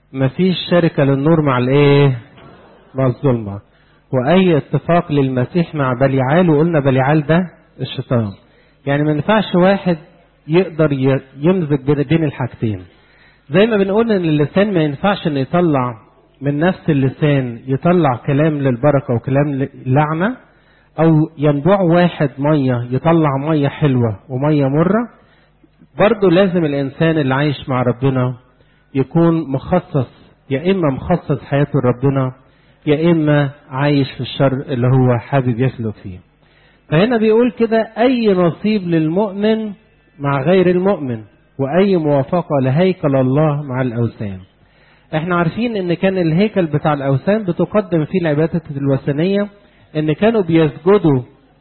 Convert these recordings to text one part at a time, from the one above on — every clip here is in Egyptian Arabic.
مفيش شركة للنور مع الايه مع الظلمة واي اتفاق للمسيح مع بليعال وقلنا بليعال ده الشيطان يعني ما ينفعش واحد يقدر يمزج بين الحاجتين زي ما بنقول ان اللسان ما ينفعش ان يطلع من نفس اللسان يطلع كلام للبركة وكلام لعنة او ينبوع واحد مية يطلع مية حلوة ومية مرة برضه لازم الانسان اللي عايش مع ربنا يكون مخصص يا اما مخصص حياته لربنا يا اما عايش في الشر اللي هو حابب يسلك فيه فهنا بيقول كده اي نصيب للمؤمن مع غير المؤمن واي موافقه لهيكل الله مع الاوثان احنا عارفين ان كان الهيكل بتاع الاوثان بتقدم فيه العباده الوثنيه ان كانوا بيسجدوا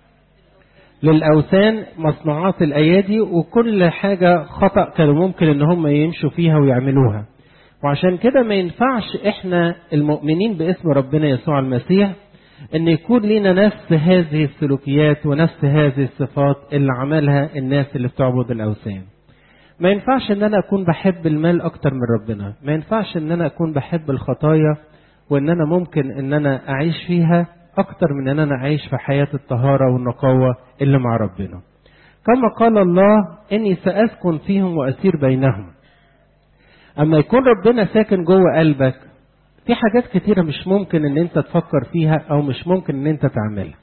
للاوثان مصنوعات الايادي وكل حاجه خطا كانوا ممكن ان هم يمشوا فيها ويعملوها وعشان كده ما ينفعش احنا المؤمنين باسم ربنا يسوع المسيح ان يكون لنا نفس هذه السلوكيات ونفس هذه الصفات اللي عملها الناس اللي بتعبد الاوثان ما ينفعش ان انا اكون بحب المال اكتر من ربنا ما ينفعش ان انا اكون بحب الخطايا وان انا ممكن ان انا اعيش فيها اكتر من ان انا اعيش في حياة الطهارة والنقاوة اللي مع ربنا كما قال الله اني ساسكن فيهم واسير بينهم اما يكون ربنا ساكن جوه قلبك في حاجات كتيرة مش ممكن ان انت تفكر فيها او مش ممكن ان انت تعملها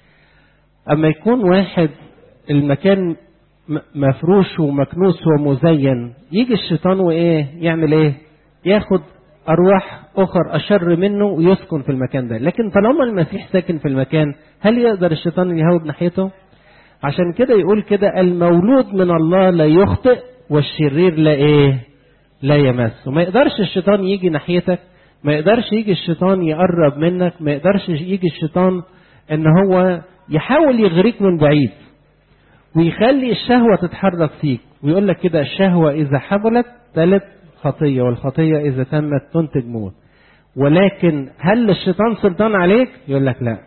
اما يكون واحد المكان مفروش ومكنوس ومزين يجي الشيطان وايه يعمل ايه ياخد ارواح اخر اشر منه ويسكن في المكان ده لكن طالما المسيح ساكن في المكان هل يقدر الشيطان يهود ناحيته عشان كده يقول كده المولود من الله لا يخطئ والشرير لا ايه لا يمس وما يقدرش الشيطان يجي ناحيتك ما يقدرش يجي الشيطان يقرب منك ما يقدرش يجي الشيطان ان هو يحاول يغريك من بعيد ويخلي الشهوة تتحرك فيك ويقول لك كده الشهوة إذا حبلت تلت خطية والخطية إذا تمت تنتج موت ولكن هل الشيطان سلطان عليك يقول لك لا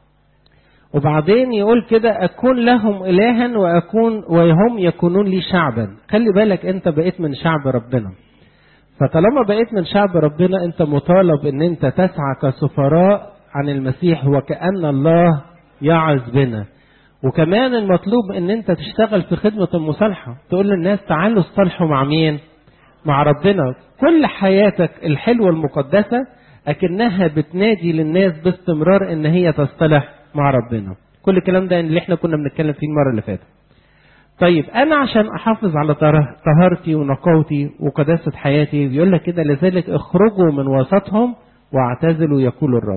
وبعدين يقول كده أكون لهم إلها وأكون وهم يكونون لي شعبا خلي بالك أنت بقيت من شعب ربنا فطالما بقيت من شعب ربنا أنت مطالب أن أنت تسعى كسفراء عن المسيح وكأن الله يعظ بنا وكمان المطلوب ان انت تشتغل في خدمة المصالحة تقول للناس تعالوا اصطلحوا مع مين مع ربنا كل حياتك الحلوة المقدسة اكنها بتنادي للناس باستمرار ان هي تصطلح مع ربنا كل الكلام ده اللي احنا كنا بنتكلم فيه المرة اللي فاتت طيب انا عشان احافظ على طهارتي ونقاوتي وقداسة حياتي بيقول لك كده لذلك اخرجوا من وسطهم واعتزلوا يقول الرب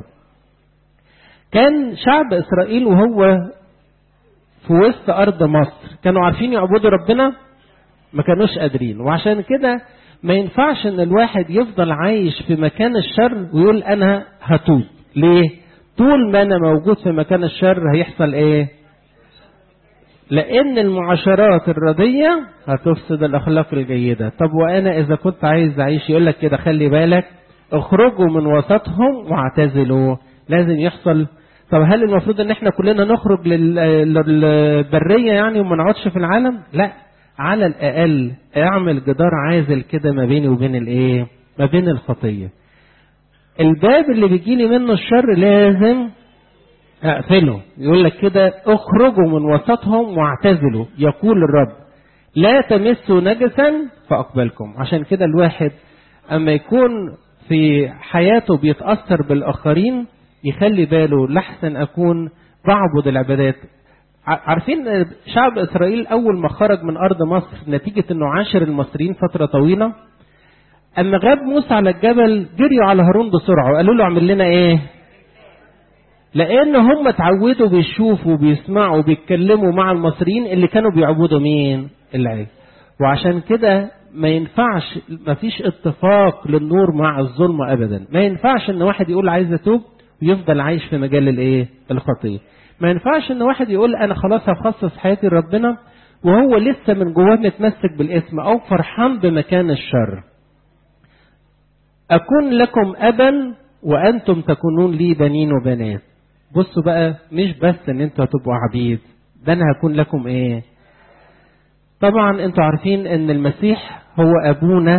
كان شعب اسرائيل وهو في وسط أرض مصر كانوا عارفين يعبدوا ربنا ما كانوش قادرين وعشان كده ما ينفعش ان الواحد يفضل عايش في مكان الشر ويقول انا هتوب ليه طول ما انا موجود في مكان الشر هيحصل ايه لان المعاشرات الردية هتفسد الاخلاق الجيدة طب وانا اذا كنت عايز اعيش يقول لك كده خلي بالك اخرجوا من وسطهم واعتزلوا لازم يحصل طب هل المفروض ان احنا كلنا نخرج للبرية يعني وما نقعدش في العالم لا على الاقل اعمل جدار عازل كده ما بيني وبين الايه ما بين الخطية الباب اللي بيجي لي منه الشر لازم اقفله يقول لك كده اخرجوا من وسطهم واعتزلوا يقول الرب لا تمسوا نجسا فاقبلكم عشان كده الواحد اما يكون في حياته بيتاثر بالاخرين يخلي باله لحسن أكون بعبد العبادات عارفين شعب إسرائيل أول ما خرج من أرض مصر نتيجة أنه عاشر المصريين فترة طويلة أما غاب موسى على الجبل جريوا على هارون بسرعة وقالوا له اعمل لنا إيه لأن هم اتعودوا بيشوفوا وبيسمعوا وبيتكلموا مع المصريين اللي كانوا بيعبدوا مين العجل وعشان كده ما ينفعش ما فيش اتفاق للنور مع الظلم ابدا ما ينفعش ان واحد يقول عايز اتوب ويفضل عايش في مجال الايه الخطيه ما ينفعش ان واحد يقول انا خلاص هخصص حياتي لربنا وهو لسه من جواه متمسك بالاسم او فرحان بمكان الشر اكون لكم ابا وانتم تكونون لي بنين وبنات بصوا بقى مش بس ان انتوا هتبقوا عبيد ده انا هكون لكم ايه طبعا انتوا عارفين ان المسيح هو ابونا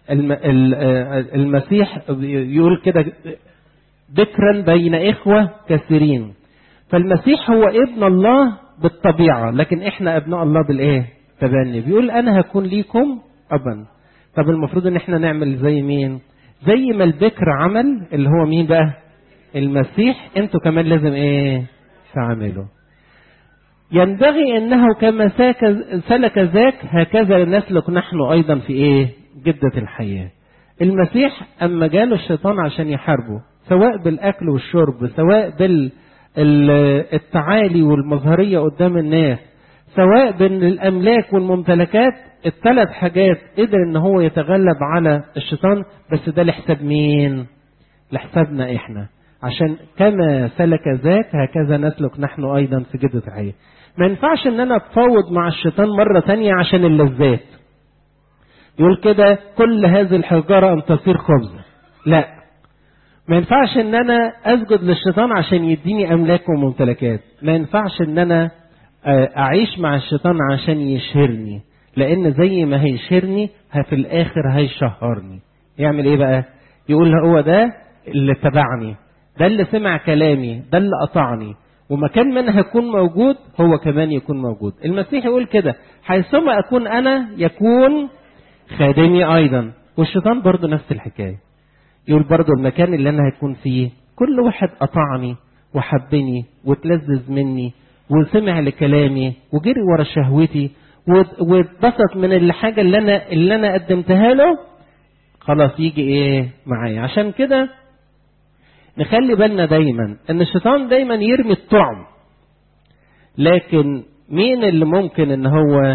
المسيح يقول كده بكرا بين إخوة كثيرين فالمسيح هو ابن الله بالطبيعة لكن احنا ابناء الله بالايه تبني بيقول انا هكون ليكم ابا طب المفروض ان احنا نعمل زي مين زي ما البكر عمل اللي هو مين بقى المسيح انتوا كمان لازم ايه تعملوا ينبغي انه كما سلك ذاك هكذا نسلك نحن ايضا في ايه جدة الحياة المسيح اما جاله الشيطان عشان يحاربه سواء بالاكل والشرب سواء بال التعالي والمظهرية قدام الناس سواء بين الأملاك والممتلكات الثلاث حاجات قدر ان هو يتغلب على الشيطان بس ده لحساب مين لحسابنا احنا عشان كما سلك ذاك هكذا نسلك نحن ايضا في جدة الحياة ما ينفعش ان انا اتفاوض مع الشيطان مرة تانية عشان اللذات يقول كده كل هذه الحجارة ان تصير خبز لا ما ينفعش ان انا اسجد للشيطان عشان يديني املاك وممتلكات ما ينفعش ان انا اعيش مع الشيطان عشان يشهرني لان زي ما هيشهرني في الاخر هيشهرني يعمل ايه بقى يقول هو ده اللي تبعني ده اللي سمع كلامي ده اللي قطعني ومكان من هيكون موجود هو كمان يكون موجود المسيح يقول كده حيثما اكون انا يكون خادمي ايضا والشيطان برضه نفس الحكايه يقول برضه المكان اللي انا هيكون فيه كل واحد قطعني وحبني وتلذذ مني وسمع لكلامي وجري ورا شهوتي واتبسط من الحاجة اللي انا اللي انا قدمتها له خلاص يجي ايه معايا عشان كده نخلي بالنا دايما ان الشيطان دايما يرمي الطعم لكن مين اللي ممكن ان هو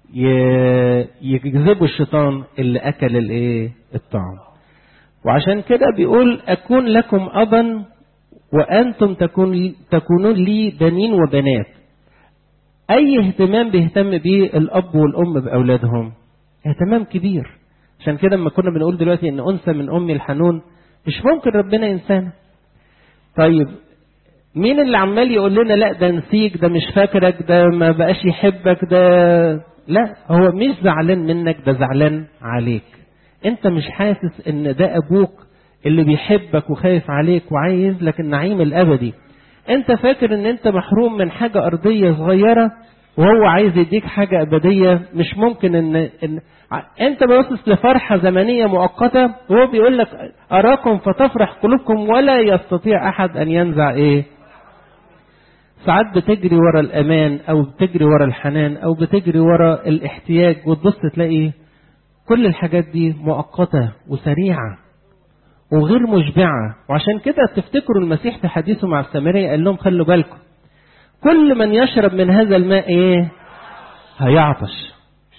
يجذبه الشيطان اللي اكل الايه الطعم وعشان كده بيقول أكون لكم أبا وأنتم تكون تكونون لي بنين وبنات أي اهتمام بيهتم بيه الأب والأم بأولادهم اهتمام كبير عشان كده لما كنا بنقول دلوقتي إن أنثى من أمي الحنون مش ممكن ربنا إنسان طيب مين اللي عمال يقول لنا لا ده نسيك ده مش فاكرك ده ما بقاش يحبك ده لا هو مش زعلان منك ده زعلان عليك انت مش حاسس ان ده ابوك اللي بيحبك وخايف عليك وعايز لك النعيم الابدي انت فاكر ان انت محروم من حاجة ارضية صغيرة وهو عايز يديك حاجة ابدية مش ممكن ان, إن انت باصص لفرحة زمنية مؤقتة وهو بيقول لك اراكم فتفرح قلوبكم ولا يستطيع احد ان ينزع ايه ساعات بتجري ورا الامان او بتجري ورا الحنان او بتجري ورا الاحتياج وتبص تلاقي كل الحاجات دي مؤقتة وسريعة وغير مشبعة وعشان كده تفتكروا المسيح في حديثه مع السامرية قال لهم خلوا بالكم كل من يشرب من هذا الماء ايه هيعطش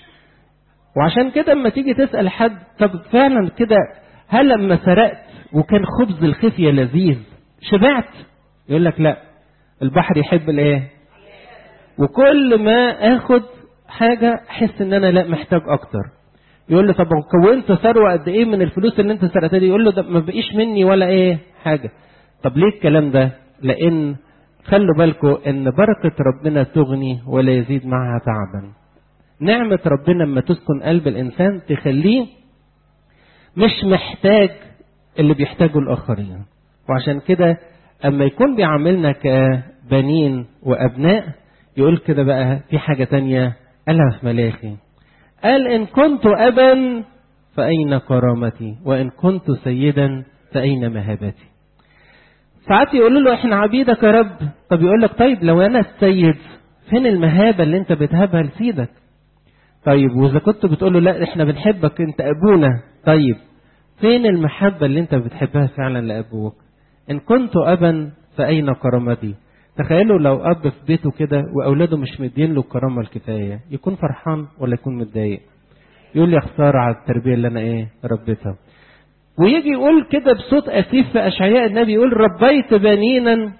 وعشان كده اما تيجي تسأل حد طب فعلا كده هل لما سرقت وكان خبز الخفية لذيذ شبعت يقول لك لا البحر يحب الايه وكل ما اخد حاجة احس ان انا لا محتاج اكتر يقول له طب كونت ثروه قد ايه من الفلوس اللي انت سرقتها دي يقول له ده ما بقيش مني ولا ايه حاجه طب ليه الكلام ده لان خلوا بالكم ان بركه ربنا تغني ولا يزيد معها تعبا نعمه ربنا لما تسكن قلب الانسان تخليه مش محتاج اللي بيحتاجه الاخرين وعشان كده اما يكون بيعاملنا كبنين وابناء يقول كده بقى في حاجه تانية قالها في ملاخي قال إن كنت أبا فأين كرامتي وإن كنت سيدا فأين مهابتي ساعات يقولوا له احنا عبيدك يا رب طب يقول لك طيب لو انا السيد فين المهابة اللي انت بتهبها لسيدك طيب واذا كنت بتقول له لا احنا بنحبك انت ابونا طيب فين المحبة اللي انت بتحبها فعلا لابوك ان كنت ابا فاين كرامتي تخيلوا لو اب في بيته كده واولاده مش مدين له الكرامه الكفايه يكون فرحان ولا يكون متضايق يقول لي خساره على التربيه اللي انا ايه ربيتها ويجي يقول كده بصوت اسيف في اشعياء النبي يقول ربيت بنينا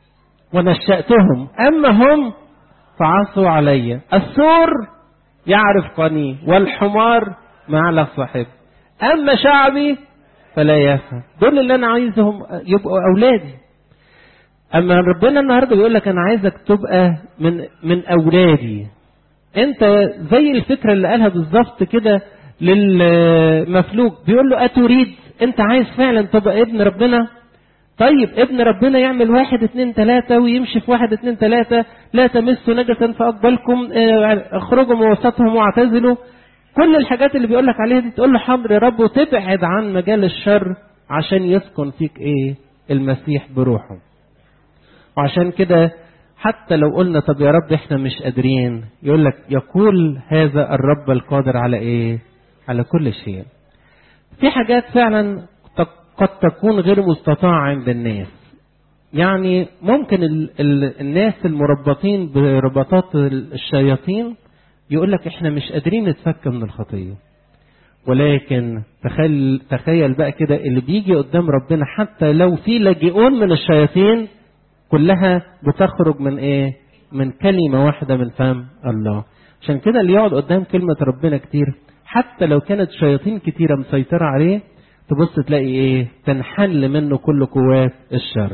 ونشاتهم اما هم فعصوا علي الثور يعرف قني والحمار معلى صاحب اما شعبي فلا يفهم دول اللي انا عايزهم يبقوا اولادي اما ربنا النهارده بيقول لك انا عايزك تبقى من من اولادي انت زي الفكره اللي قالها بالظبط كده للمفلوج بيقول له أتريد أنت عايز فعلا تبقى ابن ربنا طيب ابن ربنا يعمل واحد اتنين تلاتة ويمشي في واحد اتنين تلاتة لا تمسوا نجسا فأقبلكم اه، اخرجوا من وسطهم واعتزلوا كل الحاجات اللي بيقول لك عليها دي تقول له حاضر يا رب وتبعد عن مجال الشر عشان يسكن فيك ايه المسيح بروحه وعشان كده حتى لو قلنا طب يا رب احنا مش قادرين يقول لك يقول هذا الرب القادر على ايه على كل شيء في حاجات فعلا قد تكون غير مستطاعة عند الناس يعني ممكن ال ال الناس المربطين برباطات الشياطين يقول لك احنا مش قادرين نتفك من الخطية ولكن تخيل, تخيل بقى كده اللي بيجي قدام ربنا حتى لو في لاجئون من الشياطين كلها بتخرج من ايه من كلمة واحدة من فم الله عشان كده اللي يقعد قدام كلمة ربنا كتير حتى لو كانت شياطين كتيرة مسيطرة عليه تبص تلاقي ايه تنحل منه كل قوات الشر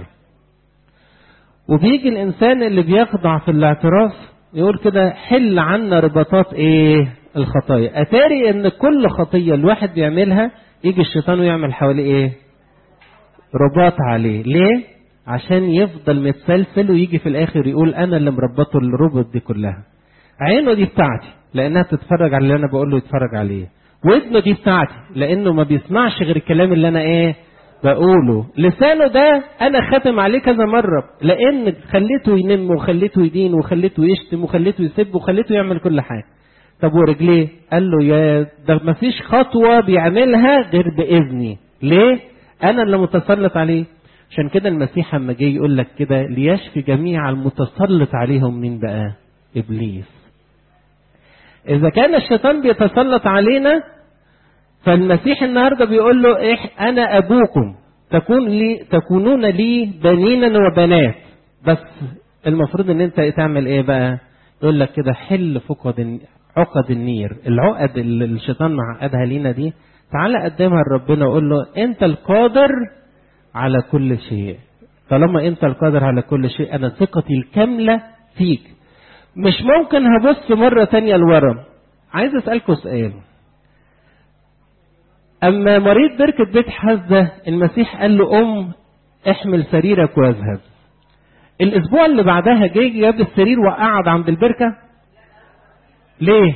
وبيجي الانسان اللي بيخضع في الاعتراف يقول كده حل عنا رباطات ايه الخطايا اتاري ان كل خطيه الواحد بيعملها يجي الشيطان ويعمل حواليه ايه رباط عليه ليه عشان يفضل متسلسل ويجي في الاخر يقول انا اللي مربطه الربط دي كلها عينه دي بتاعتي لانها تتفرج على اللي انا بقول له يتفرج عليه ودنه دي بتاعتي لانه ما بيسمعش غير الكلام اللي انا ايه بقوله لسانه ده انا خاتم عليه كذا مره لان خليته ينم وخليته يدين وخليته يشتم وخليته يسب وخليته يعمل كل حاجه طب ورجليه قال له يا ده ما فيش خطوه بيعملها غير باذني ليه انا اللي متسلط عليه عشان كده المسيح اما جه يقول لك كده ليشفي جميع المتسلط عليهم مين بقى ابليس اذا كان الشيطان بيتسلط علينا فالمسيح النهارده بيقول له إيه انا ابوكم تكون لي تكونون لي بنينا وبنات بس المفروض ان انت تعمل ايه بقى يقول لك كده حل فقد عقد النير العقد اللي الشيطان معقدها لينا دي تعالى قدمها لربنا وقول له انت القادر على كل شيء طالما انت القادر على كل شيء انا ثقتي الكامله فيك مش ممكن هبص مرة تانية لورا عايز اسألكوا سؤال اما مريض بركة بيت حزة المسيح قال له ام احمل سريرك واذهب الاسبوع اللي بعدها جه جاب السرير وقعد عند البركة ليه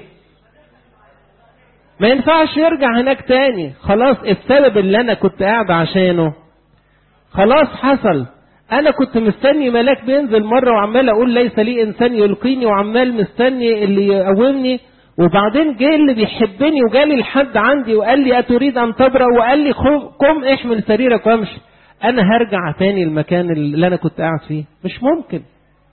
ما ينفعش يرجع هناك تاني خلاص السبب اللي انا كنت قاعد عشانه خلاص حصل انا كنت مستني ملاك بينزل مره وعمال اقول ليس لي انسان يلقيني وعمال مستني اللي يقومني وبعدين جه اللي بيحبني وجالي لحد عندي وقال لي اتريد ان تبرأ وقال لي قم احمل سريرك وامشي انا هرجع تاني المكان اللي انا كنت قاعد فيه مش ممكن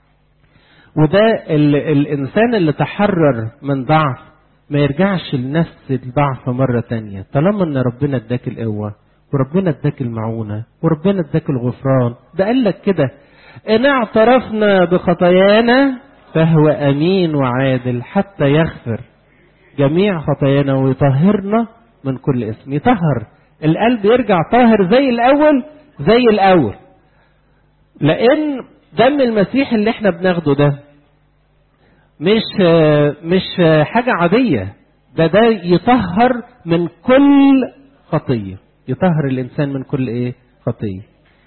وده ال الانسان اللي تحرر من ضعف ما يرجعش لنفس الضعف مرة تانية طالما ان ربنا اداك القوة وربنا اداك المعونة وربنا اداك الغفران ده قال لك كده ان اعترفنا بخطايانا فهو امين وعادل حتى يغفر جميع خطايانا ويطهرنا من كل اسم يطهر القلب يرجع طاهر زي الاول زي الاول لان دم المسيح اللي احنا بناخده ده مش مش حاجة عادية ده ده يطهر من كل خطيه يطهر الإنسان من كل إيه خطية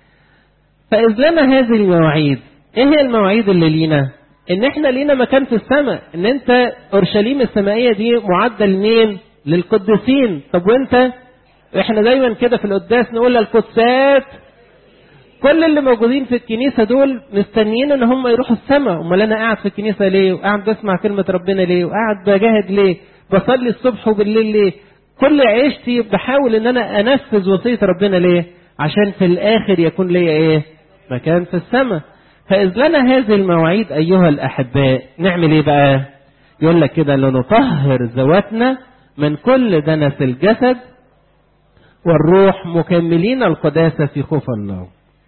فإذ لنا هذه المواعيد إيه هي المواعيد اللي لينا إن إحنا لينا مكان في السماء إن أنت أورشليم السمائية دي معدة لمين للقديسين طب وأنت إحنا دايما كده في القداس نقول للقدسات كل اللي موجودين في الكنيسة دول مستنيين ان هم يروحوا السماء امال انا قاعد في الكنيسة ليه وقاعد بسمع كلمة ربنا ليه وقاعد بجاهد ليه بصلي الصبح وبالليل ليه كل عيشتي بحاول ان انا انفذ وصية ربنا ليه عشان في الاخر يكون ليا ايه مكان في السماء فاذ لنا هذه المواعيد ايها الاحباء نعمل ايه بقى يقول لك كده لنطهر ذواتنا من كل دنس الجسد والروح مكملين القداسة في خوف الله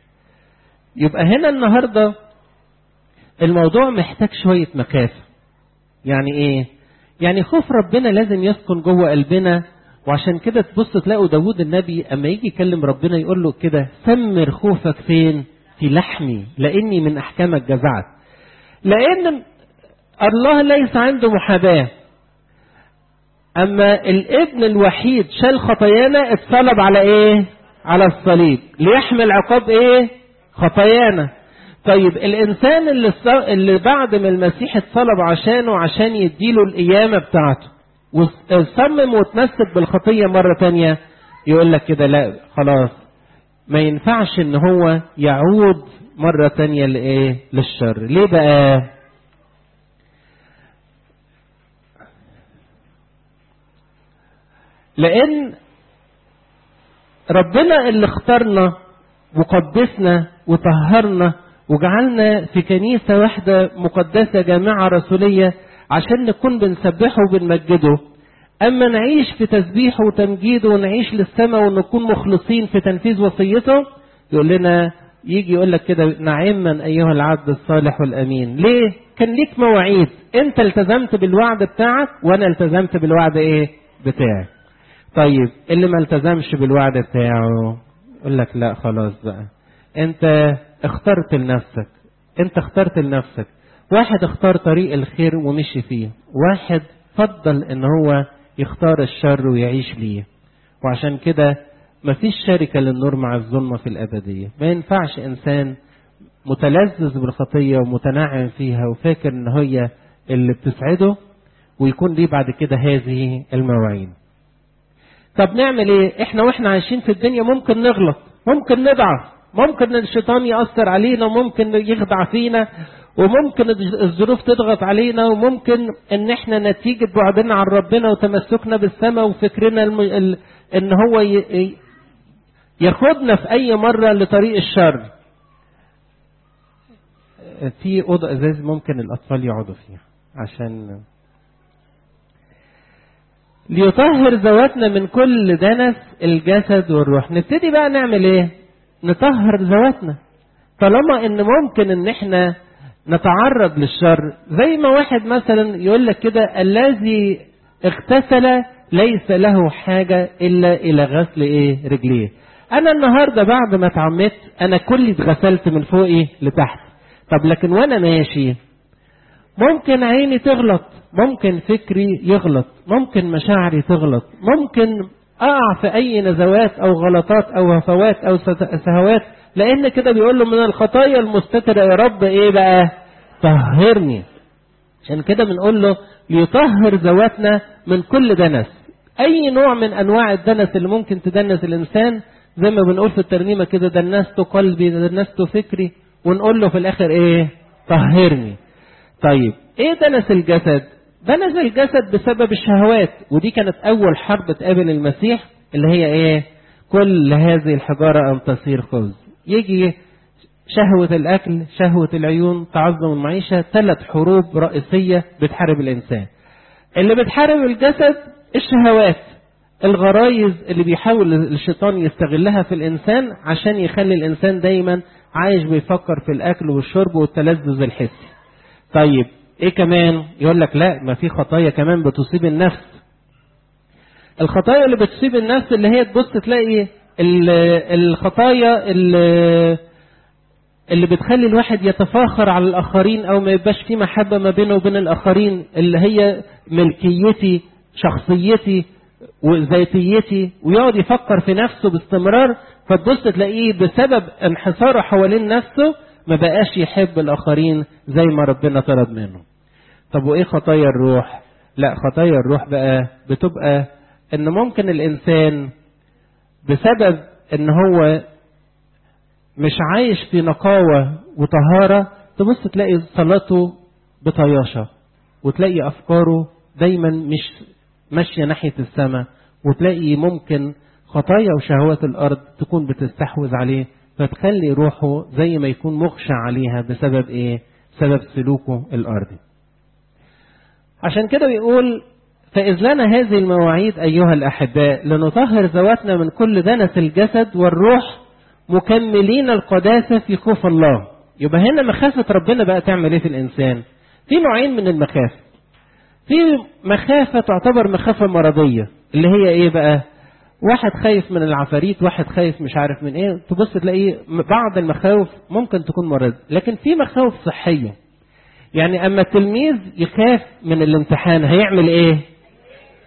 يبقى هنا النهاردة الموضوع محتاج شوية مكاسة يعني ايه يعني خوف ربنا لازم يسكن جوه قلبنا وعشان كده تبص تلاقوا داود النبي اما يجي يكلم ربنا يقول له كده سمر خوفك فين في لحمي لاني من احكامك جزعت لان الله ليس عنده محاباه اما الابن الوحيد شال خطايانا اتصلب على ايه على الصليب ليحمل عقاب ايه خطايانا طيب الانسان اللي, الص... اللي بعد ما المسيح اتصلب عشانه عشان يديله القيامه بتاعته وصمم وتمسك بالخطيه مره تانية يقول لك كده لا خلاص ما ينفعش ان هو يعود مرة تانية لإيه للشر ليه بقى لأن ربنا اللي اختارنا وقدسنا وطهرنا وجعلنا في كنيسة واحدة مقدسة جامعة رسولية عشان نكون بنسبحه وبنمجده أما نعيش في تسبيحه وتمجيده ونعيش للسماء ونكون مخلصين في تنفيذ وصيته يقول لنا يجي يقول لك كده نعما أيها العبد الصالح والأمين ليه؟ كان ليك مواعيد أنت التزمت بالوعد بتاعك وأنا التزمت بالوعد إيه؟ بتاعي طيب اللي ما التزمش بالوعد بتاعه يقول لك لا خلاص بقى أنت اخترت لنفسك أنت اخترت لنفسك واحد اختار طريق الخير ومشي فيه واحد فضل ان هو يختار الشر ويعيش ليه وعشان كده مفيش شركة للنور مع الظلمة في الأبدية ما ينفعش إنسان متلذذ بالخطية ومتنعم فيها وفاكر إن هي اللي بتسعده ويكون ليه بعد كده هذه المواعيد طب نعمل ايه احنا واحنا عايشين في الدنيا ممكن نغلط ممكن نضعف ممكن الشيطان يأثر علينا وممكن يخدع فينا وممكن الظروف تضغط علينا وممكن ان احنا نتيجة بعدنا عن ربنا وتمسكنا بالسماء وفكرنا الم... ال... ان هو ي... ياخدنا في اي مرة لطريق الشر في اوضه ازاز ممكن الاطفال يقعدوا فيها عشان ليطهر ذواتنا من كل دنس الجسد والروح نبتدي بقى نعمل ايه نطهر ذواتنا طالما ان ممكن ان احنا نتعرض للشر زي ما واحد مثلا يقول لك كده الذي اغتسل ليس له حاجة إلا إلى غسل إيه رجليه أنا النهاردة بعد ما اتعمدت أنا كلي اتغسلت من فوقي لتحت طب لكن وأنا ماشي ممكن عيني تغلط ممكن فكري يغلط ممكن مشاعري تغلط ممكن أقع في أي نزوات أو غلطات أو هفوات أو سهوات لأن كده بيقول له من الخطايا المستترة يا رب إيه بقى طهرني عشان كده بنقول له ليطهر ذواتنا من كل دنس أي نوع من أنواع الدنس اللي ممكن تدنس الإنسان زي ما بنقول في الترنيمة كده دنست قلبي دنست فكري ونقول له في الآخر إيه طهرني طيب إيه دنس الجسد دنس الجسد بسبب الشهوات ودي كانت أول حرب تقابل المسيح اللي هي إيه كل هذه الحجارة أن تصير خبز يجي شهوة الأكل شهوة العيون تعظم المعيشة ثلاث حروب رئيسية بتحارب الإنسان اللي بتحارب الجسد الشهوات الغرايز اللي بيحاول الشيطان يستغلها في الإنسان عشان يخلي الإنسان دايما عايش بيفكر في الأكل والشرب والتلذذ الحسي طيب ايه كمان يقول لك لا ما في خطايا كمان بتصيب النفس الخطايا اللي بتصيب النفس اللي هي تبص تلاقي الخطايا اللي, اللي بتخلي الواحد يتفاخر على الآخرين أو ما يبقاش في محبة ما بينه وبين الآخرين اللي هي ملكيتي شخصيتي وذاتيتي ويقعد يفكر في نفسه باستمرار فتبص تلاقيه بسبب انحساره حوالين نفسه ما بقاش يحب الآخرين زي ما ربنا طلب منه طب وإيه خطايا الروح لا خطايا الروح بقى بتبقى ان ممكن الانسان بسبب ان هو مش عايش في نقاوة وطهارة تبص تلاقي صلاته بطياشة وتلاقي افكاره دايما مش ماشية ناحية السماء وتلاقي ممكن خطايا وشهوات الارض تكون بتستحوذ عليه فتخلي روحه زي ما يكون مخشع عليها بسبب ايه سبب سلوكه الارضي عشان كده بيقول فإذ لنا هذه المواعيد أيها الأحباء لنطهر ذواتنا من كل دنس الجسد والروح مكملين القداسة في خوف الله يبقى هنا مخافة ربنا بقى تعمل ايه في الإنسان في نوعين من المخافة في مخافة تعتبر مخافة مرضية اللي هي ايه بقى واحد خايف من العفاريت واحد خايف مش عارف من ايه تبص تلاقي بعض المخاوف ممكن تكون مرض لكن في مخاوف صحية يعني اما التلميذ يخاف من الامتحان هيعمل ايه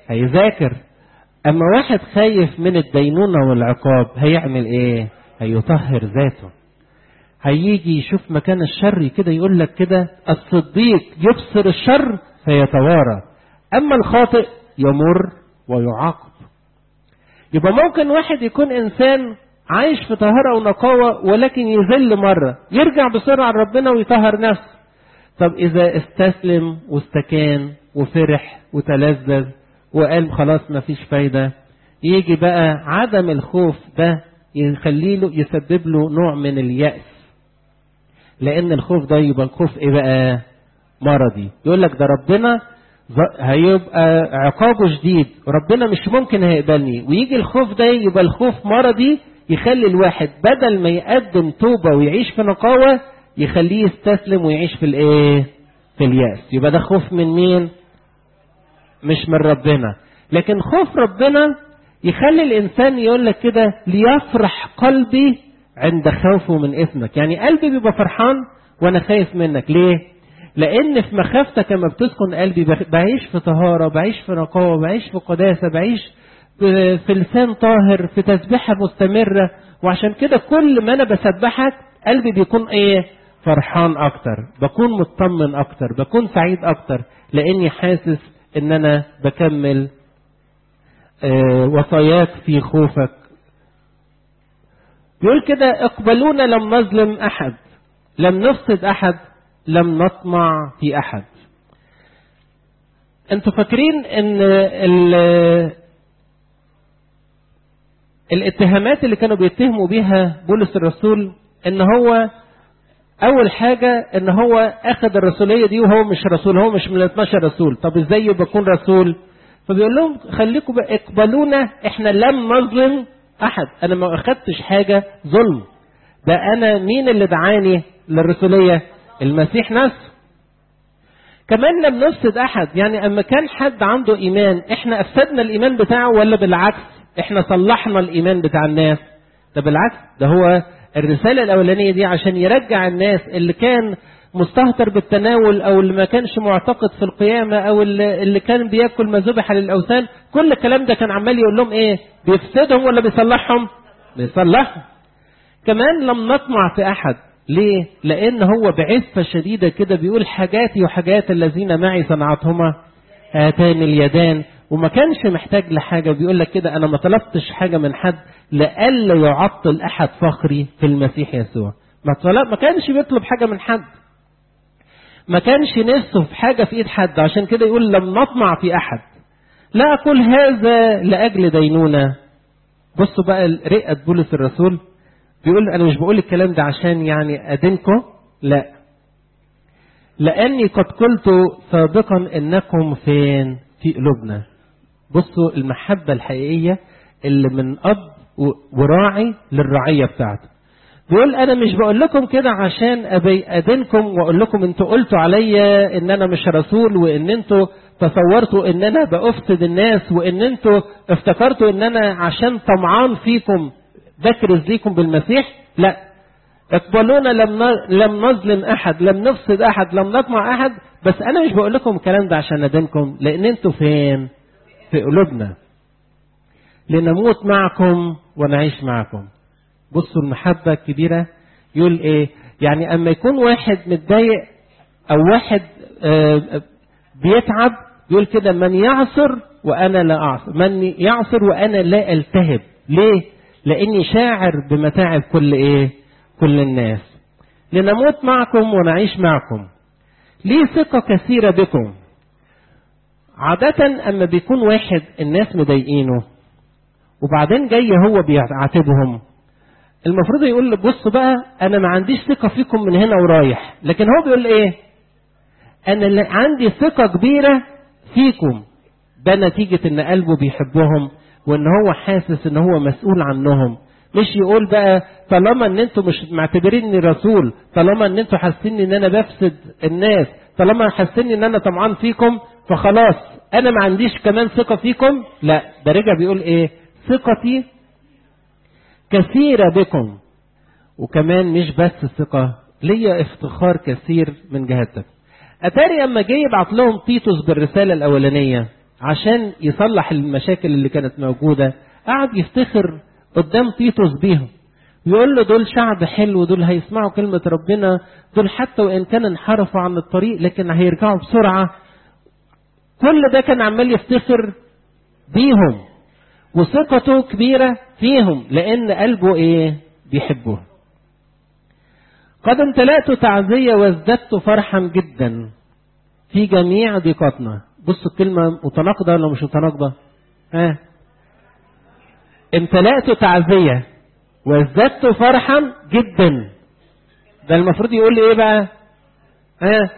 هيذاكر اما واحد خايف من الدينونة والعقاب هيعمل ايه هيطهر ذاته هيجي يشوف مكان الشر كده يقول لك كده الصديق يبصر الشر فيتوارى اما الخاطئ يمر ويعاقب يبقى ممكن واحد يكون انسان عايش في طهارة ونقاوة ولكن يذل مرة يرجع بسرعة لربنا ويطهر نفسه طب إذا استسلم واستكان وفرح وتلذذ وقال خلاص مفيش فايدة يجي بقى عدم الخوف ده يخلي له يسبب له نوع من اليأس لأن الخوف ده يبقى الخوف إيه بقى مرضي يقول لك ده ربنا هيبقى عقابه شديد ربنا مش ممكن هيقبلني ويجي الخوف ده يبقى الخوف مرضي يخلي الواحد بدل ما يقدم توبة ويعيش في نقاوة يخليه يستسلم ويعيش في الايه في اليأس يبقى ده خوف من مين مش من ربنا لكن خوف ربنا يخلي الانسان يقول لك كده ليفرح قلبي عند خوفه من اسمك يعني قلبي بيبقى فرحان وانا خايف منك ليه لان في مخافتك لما بتسكن قلبي بعيش في طهارة بعيش في نقاوة بعيش في قداسة بعيش في لسان طاهر في تسبيحة مستمرة وعشان كده كل ما انا بسبحك قلبي بيكون ايه فرحان اكتر بكون مطمن اكتر بكون سعيد اكتر لاني حاسس ان انا بكمل آه وصاياك في خوفك بيقول كده اقبلونا لم نظلم احد لم نفسد احد لم نطمع في احد انتوا فاكرين ان الاتهامات اللي كانوا بيتهموا بيها بولس الرسول ان هو اول حاجة ان هو اخذ الرسولية دي وهو مش رسول هو مش من 12 رسول طب ازاي يبقى يكون رسول فبيقول لهم خليكم بقى اقبلونا احنا لم نظلم احد انا ما اخدتش حاجة ظلم ده انا مين اللي دعاني للرسولية المسيح نفسه كمان لم نفسد احد يعني اما كان حد عنده ايمان احنا افسدنا الايمان بتاعه ولا بالعكس احنا صلحنا الايمان بتاع الناس ده بالعكس ده هو الرسالة الأولانية دي عشان يرجع الناس اللي كان مستهتر بالتناول أو اللي ما كانش معتقد في القيامة أو اللي, اللي كان بياكل ما ذبح للأوثان كل الكلام ده كان عمال يقول لهم إيه بيفسدهم ولا بيصلحهم بيصلحهم كمان لم نطمع في أحد ليه لأن هو بعفة شديدة كده بيقول حاجاتي وحاجات الذين معي صنعتهما هاتان اليدان وما كانش محتاج لحاجة بيقول لك كده أنا ما طلبتش حاجة من حد لألا يعطل أحد فخري في المسيح يسوع ما طلب ما كانش بيطلب حاجة من حد ما كانش نفسه في حاجة في إيد حد عشان كده يقول لم نطمع في أحد لا أقول هذا لأجل دينونة بصوا بقى رئة بولس الرسول بيقول أنا مش بقول الكلام ده عشان يعني أدينكم لا لأني قد قلت سابقا إنكم فين في قلوبنا بصوا المحبة الحقيقية اللي من أب وراعي للرعية بتاعته بيقول أنا مش بقول لكم كده عشان أبي أدينكم وأقول لكم أنتوا قلتوا عليا إن أنا مش رسول وإن أنتوا تصورتوا إن أنا بأفسد الناس وإن أنتوا افتكرتوا إن أنا عشان طمعان فيكم بكرز ليكم بالمسيح لا اقبلونا لم لم نظلم احد لم نفسد احد لم نطمع احد بس انا مش بقول لكم الكلام ده عشان ندينكم لان انتوا فين في قلوبنا لنموت معكم ونعيش معكم بصوا المحبة الكبيرة يقول ايه يعني اما يكون واحد متضايق او واحد آه بيتعب يقول كده من يعصر وانا لا اعصر من يعصر وانا لا التهب ليه لاني شاعر بمتاعب كل ايه كل الناس لنموت معكم ونعيش معكم لي ثقة كثيرة بكم عادة أما بيكون واحد الناس مضايقينه وبعدين جاي هو بيعاتبهم المفروض يقول له بصوا بقى أنا ما عنديش ثقة فيكم من هنا ورايح لكن هو بيقول إيه أنا اللي عندي ثقة كبيرة فيكم ده نتيجة إن قلبه بيحبهم وإن هو حاسس إن هو مسؤول عنهم مش يقول بقى طالما ان انتوا مش معتبريني رسول طالما ان انتوا حاسين ان انا بفسد الناس طالما حاسين ان انا طمعان فيكم فخلاص انا ما عنديش كمان ثقة فيكم لا ده رجع بيقول ايه ثقتي كثيرة بكم وكمان مش بس ثقة ليا افتخار كثير من جهتك اتاري اما جه يبعت لهم تيتوس بالرسالة الاولانية عشان يصلح المشاكل اللي كانت موجودة قعد يفتخر قدام تيتوس بيهم يقول له دول شعب حلو دول هيسمعوا كلمة ربنا دول حتى وإن كان انحرفوا عن الطريق لكن هيرجعوا بسرعة كل ده كان عمال يفتخر بيهم وثقته كبيرة فيهم لأن قلبه إيه بيحبوه قد امتلأت تعزية وازددت فرحا جدا في جميع ضيقاتنا بصوا الكلمة متناقضة ولا مش متناقضة ها امتلأت تعزية وازددت فرحا جدا ده المفروض يقول لي ايه بقى ها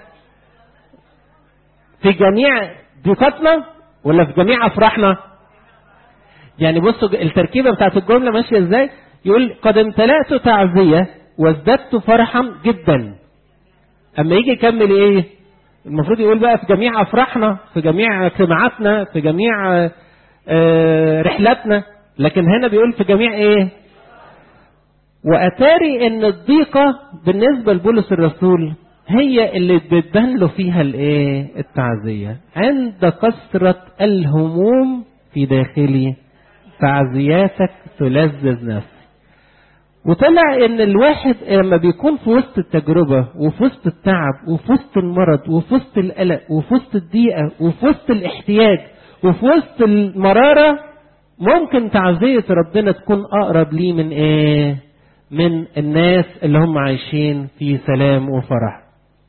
في جميع ضيقاتنا ولا في جميع افراحنا يعني بصوا التركيبه بتاعت الجمله ماشيه ازاي يقول قد امتلأت تعزيه وازددت فرحا جدا اما يجي يكمل ايه المفروض يقول بقى في جميع افراحنا في جميع اجتماعاتنا في جميع آه رحلاتنا لكن هنا بيقول في جميع ايه واتاري ان الضيقه بالنسبه لبولس الرسول هي اللي بتبان له فيها الايه التعزيه عند كثره الهموم في داخلي تعزياتك تلذذ نفسي وطلع ان الواحد لما بيكون في وسط التجربة وفي وسط التعب وفي وسط المرض وفي وسط القلق وفي وسط الضيقة وفي وسط الاحتياج وفي وسط المرارة ممكن تعزية ربنا تكون اقرب ليه من ايه من الناس اللي هم عايشين في سلام وفرح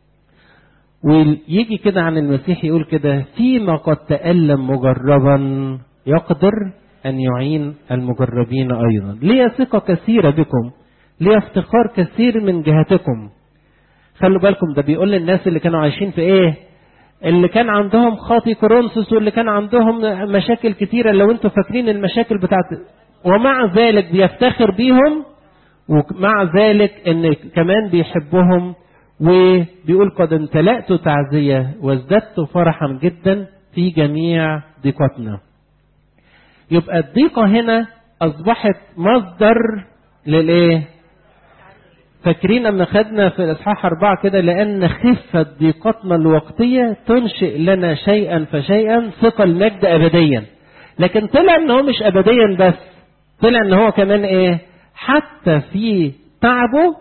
ويجي كده عن المسيح يقول كده فيما قد تألم مجربا يقدر أن يعين المجربين أيضا لي ثقة كثيرة بكم لي افتخار كثير من جهتكم خلوا بالكم ده بيقول للناس اللي كانوا عايشين في ايه اللي كان عندهم خاطي كورنثوس واللي كان عندهم مشاكل كتيرة لو انتوا فاكرين المشاكل بتاعت ومع ذلك بيفتخر بيهم ومع ذلك ان كمان بيحبهم وبيقول قد امتلأت تعزية وازددت فرحا جدا في جميع ضيقتنا يبقى الضيقة هنا أصبحت مصدر للإيه؟ فاكرين لما خدنا في الإصحاح أربعة كده لأن خفة ضيقتنا الوقتية تنشئ لنا شيئا فشيئا ثقة المجد أبديا لكن طلع إن هو مش أبديا بس طلع إن هو كمان إيه؟ حتى في تعبه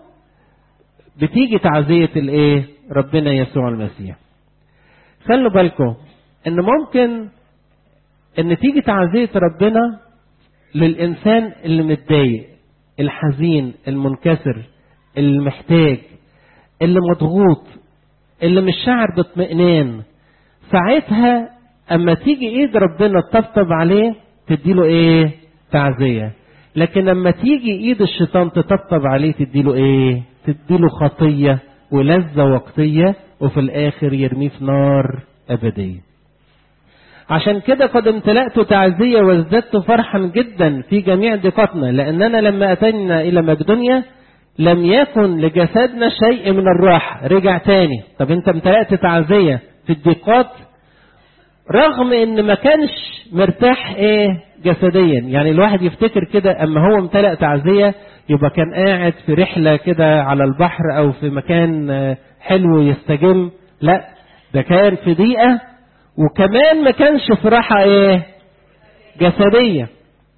بتيجي تعزية الإيه؟ ربنا يسوع المسيح. خلوا بالكم إن ممكن ان تيجي تعزية ربنا للإنسان اللي متضايق الحزين المنكسر المحتاج اللي مضغوط اللي مش شاعر باطمئنان ساعتها اما تيجي ايد ربنا تطبطب عليه تديله ايه تعزية لكن لما تيجي ايد الشيطان تطبطب عليه تديله ايه تديله خطية ولذة وقتية وفي الاخر يرميه في نار ابديه عشان كده قد امتلأت تعزية وازددت فرحا جدا في جميع ضيقاتنا لأننا لما أتينا إلى مقدونيا لم يكن لجسدنا شيء من الراحة رجع تاني طب انت امتلأت تعزية في الضيقات رغم ان ما كانش مرتاح ايه جسديا يعني الواحد يفتكر كده اما هو امتلأ تعزية يبقى كان قاعد في رحلة كده على البحر او في مكان حلو يستجم لا ده كان في ضيقة وكمان ما كانش في راحة ايه جسدية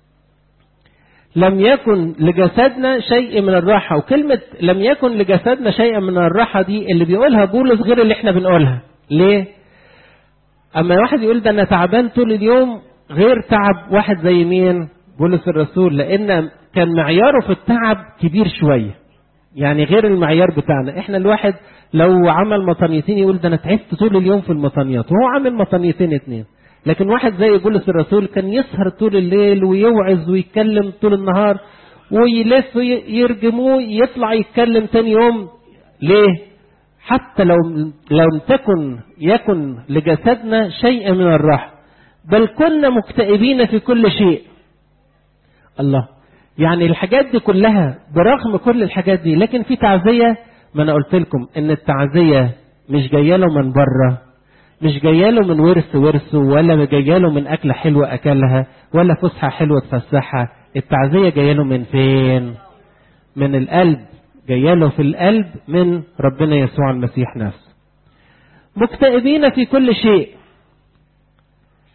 لم يكن لجسدنا شيء من الراحة وكلمة لم يكن لجسدنا شيء من الراحة دي اللي بيقولها بولس غير اللي احنا بنقولها ليه اما واحد يقول ده انا تعبان طول اليوم غير تعب واحد زي مين بولس الرسول لان كان معياره في التعب كبير شوية يعني غير المعيار بتاعنا احنا الواحد لو عمل مطنيتين يقول ده انا تعبت طول اليوم في المطنيات وهو عامل مطنيتين اتنين لكن واحد زي بولس الرسول كان يسهر طول الليل ويوعظ ويتكلم طول النهار ويلف يرجموه يطلع يتكلم تاني يوم ليه حتى لو لم تكن يكن لجسدنا شيء من الراحة بل كنا مكتئبين في كل شيء الله يعني الحاجات دي كلها برغم كل الحاجات دي لكن في تعزية ما انا قلت لكم ان التعزية مش جايه له من بره مش جايه له من ورث ورثه ولا جايه له من اكله حلوه اكلها ولا فسحه حلوه تفسحها التعزيه جايه له من فين من القلب جايه له في القلب من ربنا يسوع المسيح نفسه مكتئبين في كل شيء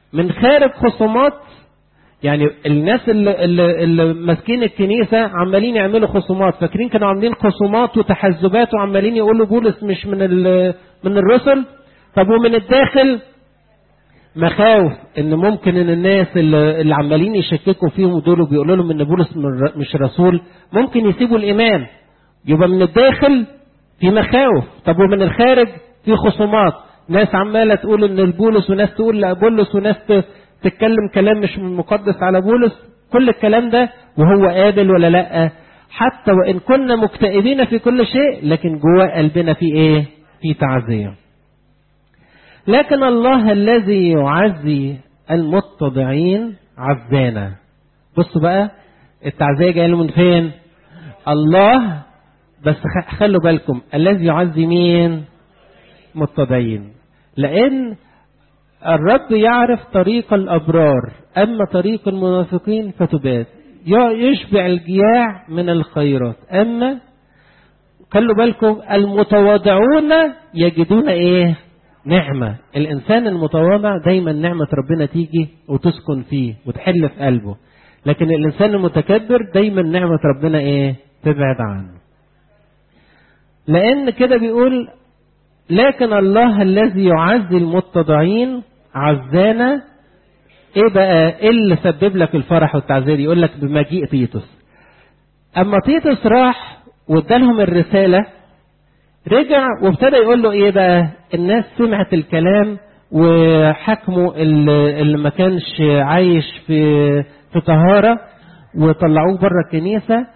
من خارج خصومات يعني الناس اللي, اللي, اللي ماسكين الكنيسة عمالين يعملوا خصومات فاكرين كانوا عاملين خصومات وتحزبات وعمالين يقولوا بولس مش من من الرسل طب ومن الداخل مخاوف ان ممكن ان الناس اللي, اللي عمالين يشككوا فيهم دول بيقولوا لهم ان بولس مش رسول ممكن يسيبوا الايمان يبقى من الداخل في مخاوف طب ومن الخارج في خصومات ناس عماله تقول ان البولس وناس تقول لابولس وناس تتكلم كلام مش مقدس على بولس كل الكلام ده وهو قابل ولا لا حتى وان كنا مكتئبين في كل شيء لكن جواه قلبنا في ايه في تعزيه لكن الله الذي يعزي المتضعين عزانا بصوا بقى التعزيه جايه له من فين الله بس خلوا بالكم الذي يعزي مين متضعين لان الرب يعرف طريق الابرار اما طريق المنافقين فتبات يشبع الجياع من الخيرات اما خلوا بالكم المتواضعون يجدون ايه نعمة الإنسان المتواضع دايما نعمة ربنا تيجي وتسكن فيه وتحل في قلبه لكن الإنسان المتكبر دايما نعمة ربنا إيه تبعد عنه لأن كده بيقول لكن الله الذي يعزي المتضعين عزانا ايه بقى ايه اللي سبب لك الفرح والتعزيه يقول لك بمجيء تيتوس اما تيتوس راح وادالهم الرساله رجع وابتدى يقول له ايه بقى الناس سمعت الكلام وحكموا اللي ما كانش عايش في في طهاره وطلعوه بره الكنيسه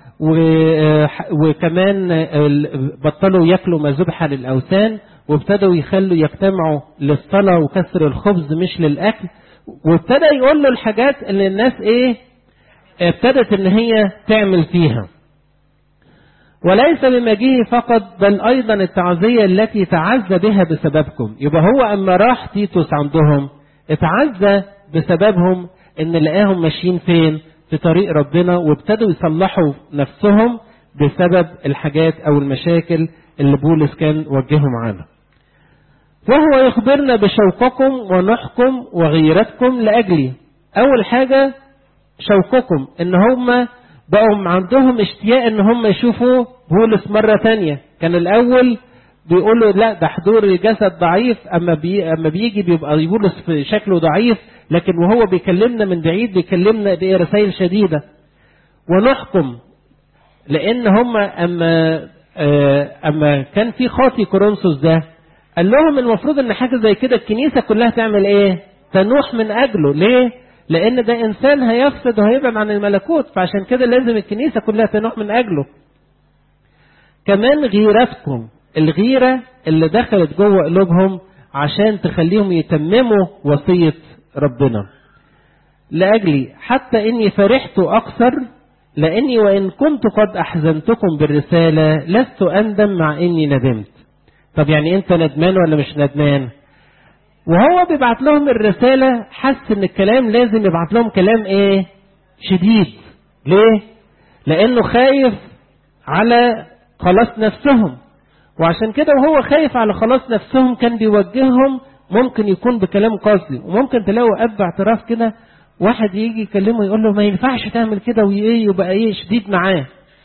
وكمان بطلوا ياكلوا ما ذبح للاوثان وابتدوا يخلوا يجتمعوا للصلاه وكسر الخبز مش للاكل وابتدى يقول له الحاجات اللي الناس ايه ابتدت ان هي تعمل فيها وليس بمجيئه فقط بل ايضا التعزية التي تعزى بها بسببكم يبقى هو اما راح تيتوس عندهم اتعزى بسببهم ان لقاهم ماشيين فين في طريق ربنا وابتدوا يصلحوا نفسهم بسبب الحاجات او المشاكل اللي بولس كان وجههم عنها وهو يخبرنا بشوقكم ونحكم وغيرتكم لأجلي أول حاجة شوقكم إن هم بقوا عندهم اشتياق إن هم يشوفوا بولس مرة تانية كان الأول بيقولوا لا ده حضور الجسد ضعيف أما, بي أما بيجي بيبقى بولس في شكله ضعيف لكن وهو بيكلمنا من بعيد بيكلمنا برسائل شديدة ونحكم لأن هم أما أما كان في خاطي كورنثوس ده قال لهم المفروض ان حاجه زي كده الكنيسه كلها تعمل ايه تنوح من اجله ليه لان ده انسان هيفسد وهيبعد عن الملكوت فعشان كده لازم الكنيسه كلها تنوح من اجله كمان غيرتكم الغيره اللي دخلت جوه قلوبهم عشان تخليهم يتمموا وصيه ربنا لاجلي حتى اني فرحت اكثر لاني وان كنت قد احزنتكم بالرساله لست اندم مع اني ندمت طب يعني انت ندمان ولا مش ندمان وهو بيبعت لهم الرسالة حس ان الكلام لازم يبعت لهم كلام ايه شديد ليه لانه خايف على خلاص نفسهم وعشان كده وهو خايف على خلاص نفسهم كان بيوجههم ممكن يكون بكلام قاسي وممكن تلاقوا اب اعتراف كده واحد يجي يكلمه يقول له ما ينفعش تعمل كده وايه يبقى ايه شديد معاه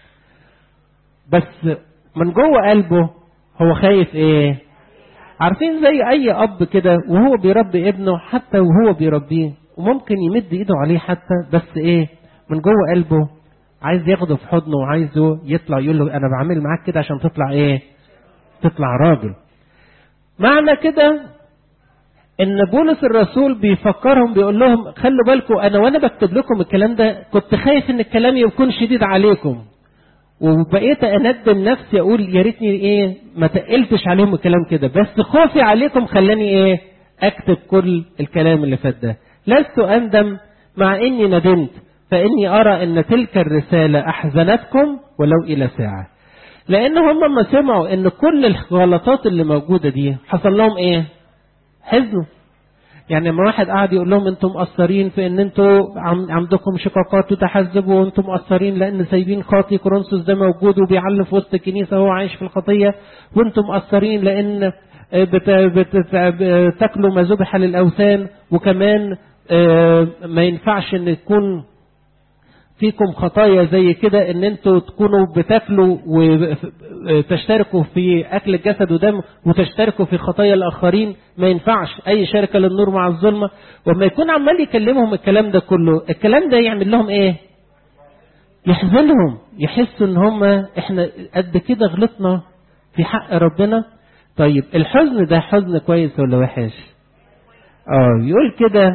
بس من جوه قلبه هو خايف ايه عارفين زي اي اب كده وهو بيربي ابنه حتى وهو بيربيه وممكن يمد ايده عليه حتى بس ايه من جوه قلبه عايز ياخده في حضنه وعايزه يطلع يقول له انا بعمل معاك كده عشان تطلع ايه تطلع راجل معنى كده ان بولس الرسول بيفكرهم بيقول لهم خلوا بالكم انا وانا بكتب لكم الكلام ده كنت خايف ان الكلام يكون شديد عليكم وبقيت اندم نفسي اقول يا ريتني ايه ما تقلتش عليهم الكلام كده بس خوفي عليكم خلاني ايه اكتب كل الكلام اللي فات ده لست اندم مع اني ندمت فاني ارى ان تلك الرساله احزنتكم ولو الى ساعه لان هم ما سمعوا ان كل الغلطات اللي موجوده دي حصل لهم ايه حزنوا يعني لما واحد قاعد يقول لهم انتم مقصرين في ان انتم عندكم شقاقات وتحزبوا وانتم مقصرين لان سايبين خاطي كورنثوس ده موجود وبيعلم في وسط الكنيسه وهو عايش في الخطيه وانتم مقصرين لان بت بت بتاكلوا ما ذبح للاوثان وكمان آه، ما ينفعش ان يكون فيكم خطايا زي كده ان انتوا تكونوا بتاكلوا وتشتركوا في اكل الجسد ودم وتشتركوا في خطايا الاخرين ما ينفعش اي شركه للنور مع الظلمه وما يكون عمال يكلمهم الكلام ده كله الكلام ده يعمل لهم ايه يحزنهم يحسوا ان هم احنا قد كده غلطنا في حق ربنا طيب الحزن ده حزن كويس ولا وحش اه يقول كده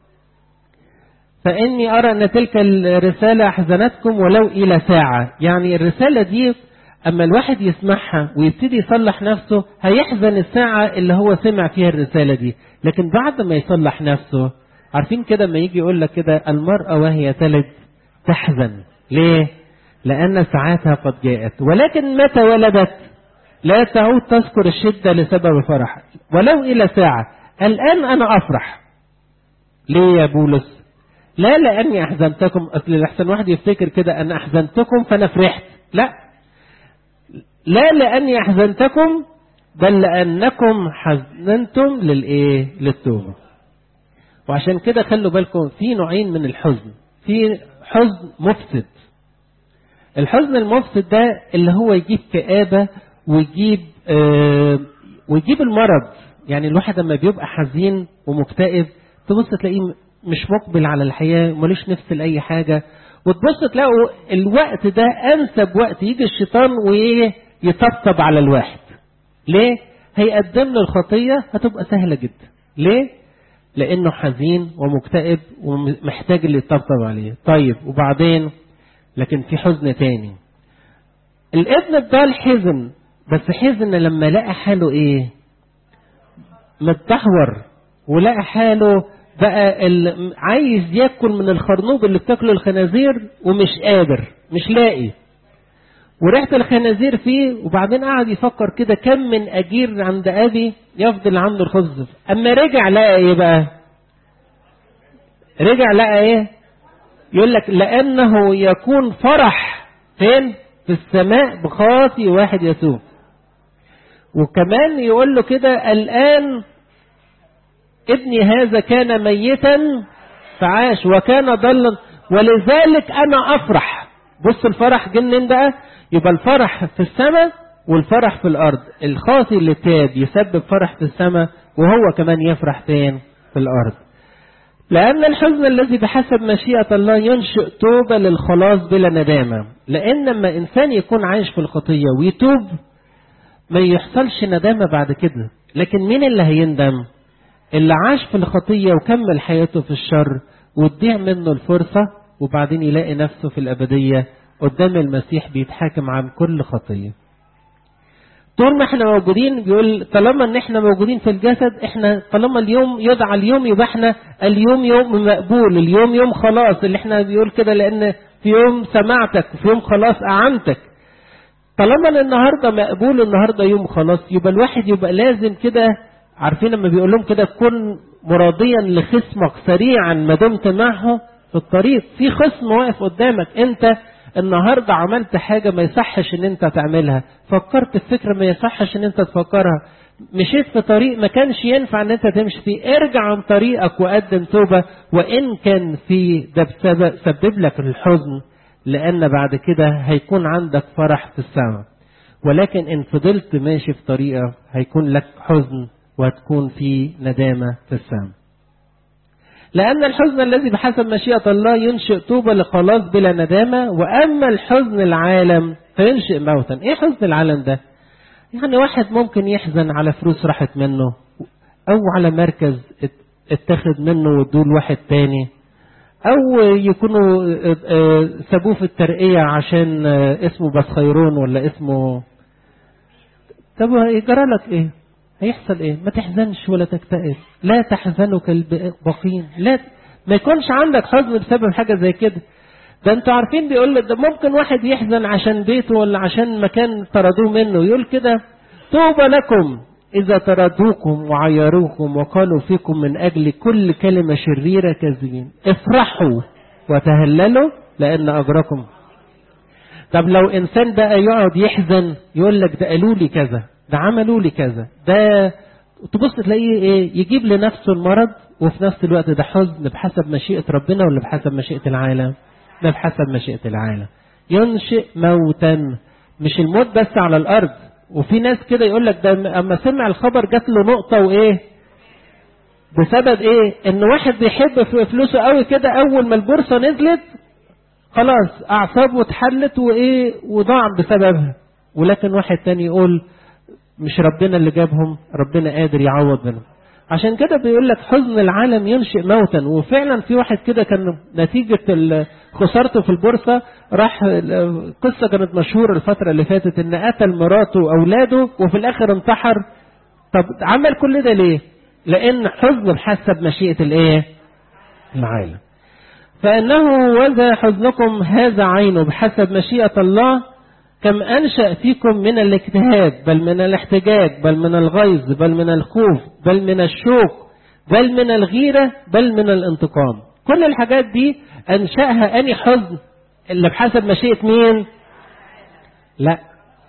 فإني أرى أن تلك الرسالة أحزنتكم ولو إلى ساعة يعني الرسالة دي أما الواحد يسمعها ويبتدي يصلح نفسه هيحزن الساعة اللي هو سمع فيها الرسالة دي لكن بعد ما يصلح نفسه عارفين كده ما يجي يقول لك كده المرأة وهي تلد تحزن ليه؟ لأن ساعاتها قد جاءت ولكن متى ولدت لا تعود تذكر الشدة لسبب فرح ولو إلى ساعة الآن أنا أفرح ليه يا بولس لا لاني احزنتكم اصل الاحسن واحد يفتكر كده ان احزنتكم فانا فرحت لا لا لاني احزنتكم بل لانكم حزنتم للايه للتوبه وعشان كده خلوا بالكم في نوعين من الحزن في حزن مفسد الحزن المفسد ده اللي هو يجيب كآبة ويجيب آه ويجيب المرض يعني الواحد لما بيبقى حزين ومكتئب تبص تلاقيه مش مقبل على الحياة ملوش نفس لأي حاجة وتبص تلاقوا الوقت ده أنسب وقت يجي الشيطان ويطبطب على الواحد ليه؟ هيقدم له الخطية هتبقى سهلة جدا ليه؟ لأنه حزين ومكتئب ومحتاج اللي يطبطب عليه طيب وبعدين لكن في حزن تاني الابن الضال حزن بس حزن لما لقى حاله ايه متدهور ولقى حاله بقى عايز ياكل من الخرنوب اللي بتاكله الخنازير ومش قادر مش لاقي وريحة الخنازير فيه وبعدين قعد يفكر كده كم من أجير عند أبي يفضل عنده الخبز أما رجع لقى إيه بقى رجع لقى إيه يقول لك لأنه يكون فرح فين في السماء بخاطي واحد يسوع وكمان يقول له كده الآن ابني هذا كان ميتا فعاش وكان ضلا ولذلك انا افرح بص الفرح جنن بقى يبقى الفرح في السماء والفرح في الارض الخاطي اللي تاب يسبب فرح في السماء وهو كمان يفرح فين في الارض لأن الحزن الذي بحسب مشيئة الله ينشئ توبة للخلاص بلا ندامة لأن لما إنسان يكون عايش في الخطية ويتوب ما يحصلش ندامة بعد كده لكن مين اللي هيندم اللي عاش في الخطية وكمل حياته في الشر وتضيع منه الفرصة وبعدين يلاقي نفسه في الأبدية قدام المسيح بيتحاكم عن كل خطية طول ما احنا موجودين بيقول طالما ان احنا موجودين في الجسد احنا طالما اليوم يدعى اليوم يبقى احنا اليوم يوم مقبول اليوم يوم خلاص اللي احنا بيقول كده لان في يوم سمعتك في يوم خلاص اعنتك طالما ان النهارده مقبول النهارده يوم خلاص يبقى الواحد يبقى لازم كده عارفين لما بيقول لهم كده كن مرضيا لخصمك سريعا ما دمت معه في الطريق في خصم واقف قدامك انت النهارده عملت حاجه ما يصحش ان انت تعملها فكرت في فكره ما يصحش ان انت تفكرها مشيت في طريق ما كانش ينفع ان انت تمشي فيه ارجع عن طريقك وقدم توبه وان كان في ده بسبب سبب لك الحزن لان بعد كده هيكون عندك فرح في السماء ولكن ان فضلت ماشي في طريقه هيكون لك حزن وهتكون في ندامة في السماء لأن الحزن الذي بحسب مشيئة الله ينشئ توبة لخلاص بلا ندامة وأما الحزن العالم فينشئ موتا إيه حزن العالم ده يعني واحد ممكن يحزن على فلوس راحت منه أو على مركز اتخذ منه وادوه لواحد تاني أو يكونوا سابوه في الترقية عشان اسمه بس خيرون ولا اسمه طب يجرى لك ايه هيحصل ايه ما تحزنش ولا تكتئب لا تحزنوا كالبقين لا ما يكونش عندك حزن بسبب حاجه زي كده ده انتوا عارفين بيقول لك ده ممكن واحد يحزن عشان بيته ولا عشان مكان طردوه منه يقول كده طوبى لكم إذا طردوكم وعيروكم وقالوا فيكم من أجل كل كلمة شريرة كاذبين افرحوا وتهللوا لأن أجركم طب لو إنسان بقى يقعد يحزن يقول لك ده قالوا لي كذا ده عملوا لي كذا ده تبص تلاقيه ايه يجيب لنفسه المرض وفي نفس الوقت ده حزن بحسب مشيئة ربنا ولا بحسب مشيئة العالم ده بحسب مشيئة العالم ينشئ موتا مش الموت بس على الارض وفي ناس كده يقول لك ده اما سمع الخبر جات له نقطة وايه بسبب ايه ان واحد بيحب فلوسه قوي كده اول ما البورصة نزلت خلاص اعصابه اتحلت وايه وضاع بسببها ولكن واحد تاني يقول مش ربنا اللي جابهم ربنا قادر يعوض منهم عشان كده بيقول لك حزن العالم ينشئ موتا وفعلا في واحد كده كان نتيجة خسارته في البورصة راح قصة كانت مشهورة الفترة اللي فاتت ان قتل مراته واولاده وفي الاخر انتحر طب عمل كل ده ليه لان حزن بحسب مشيئة الايه العالم فانه وذا حزنكم هذا عينه بحسب مشيئة الله كم أنشأ فيكم من الاجتهاد بل من الاحتجاج بل من الغيظ بل من الخوف بل من الشوق بل من الغيرة بل من الانتقام كل الحاجات دي أنشأها أني حزن اللي بحسب مشيئة مين لا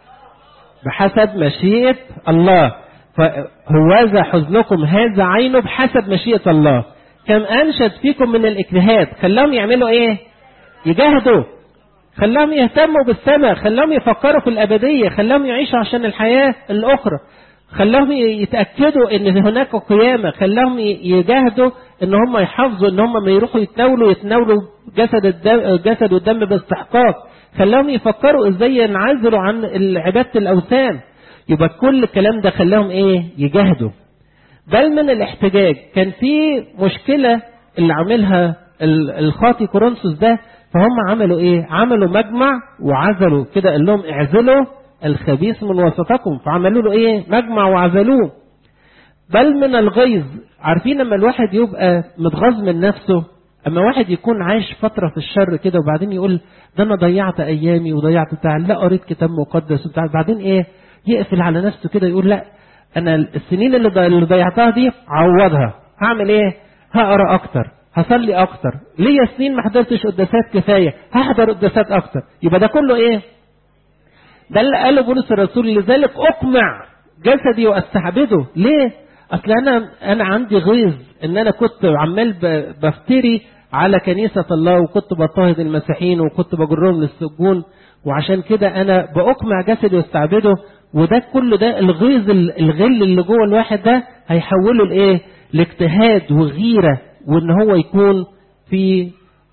بحسب مشيئة الله فهوذا حزنكم هذا عينه بحسب مشيئة الله كم أنشد فيكم من الاجتهاد خلاهم يعملوا ايه يجاهدوا خلاهم يهتموا بالسماء خلاهم يفكروا في الأبدية خلاهم يعيشوا عشان الحياة الأخرى خلاهم يتأكدوا ان هناك قيامة خلاهم يجاهدوا ان هم يحافظوا ان هم ما يروحوا يتناولوا يتناولوا جسد الدم جسد والدم باستحقاق خلاهم يفكروا ازاي ينعزلوا عن عبادة الأوثان يبقى كل الكلام ده خلاهم ايه يجاهدوا بل من الاحتجاج كان في مشكلة اللي عاملها الخاطي كورنثوس ده فهم عملوا ايه عملوا مجمع وعزلوا كده قال لهم اعزلوا الخبيث من وسطكم فعملوا له ايه مجمع وعزلوه بل من الغيظ عارفين لما الواحد يبقى متغاظ من نفسه اما واحد يكون عايش فترة في الشر كده وبعدين يقول ده انا ضيعت ايامي وضيعت بتاع لا قريت كتاب مقدس وبتاع بعدين ايه يقفل على نفسه كده يقول لا انا السنين اللي ضيعتها دي عوضها هعمل ايه هقرا اكتر هصلي اكتر ليا سنين ما حضرتش قداسات كفايه هحضر قداسات اكتر يبقى ده كله ايه ده اللي قاله بولس الرسول لذلك اقمع جسدي واستعبده ليه اصل انا انا عندي غيظ ان انا كنت عمال بفتري على كنيسة الله وكنت بضطهد المسيحيين وكنت بجرهم للسجون وعشان كده انا باقمع جسدي واستعبده وده كله ده الغيظ الغل اللي جوه الواحد ده هيحوله لايه لاجتهاد وغيره وان هو يكون في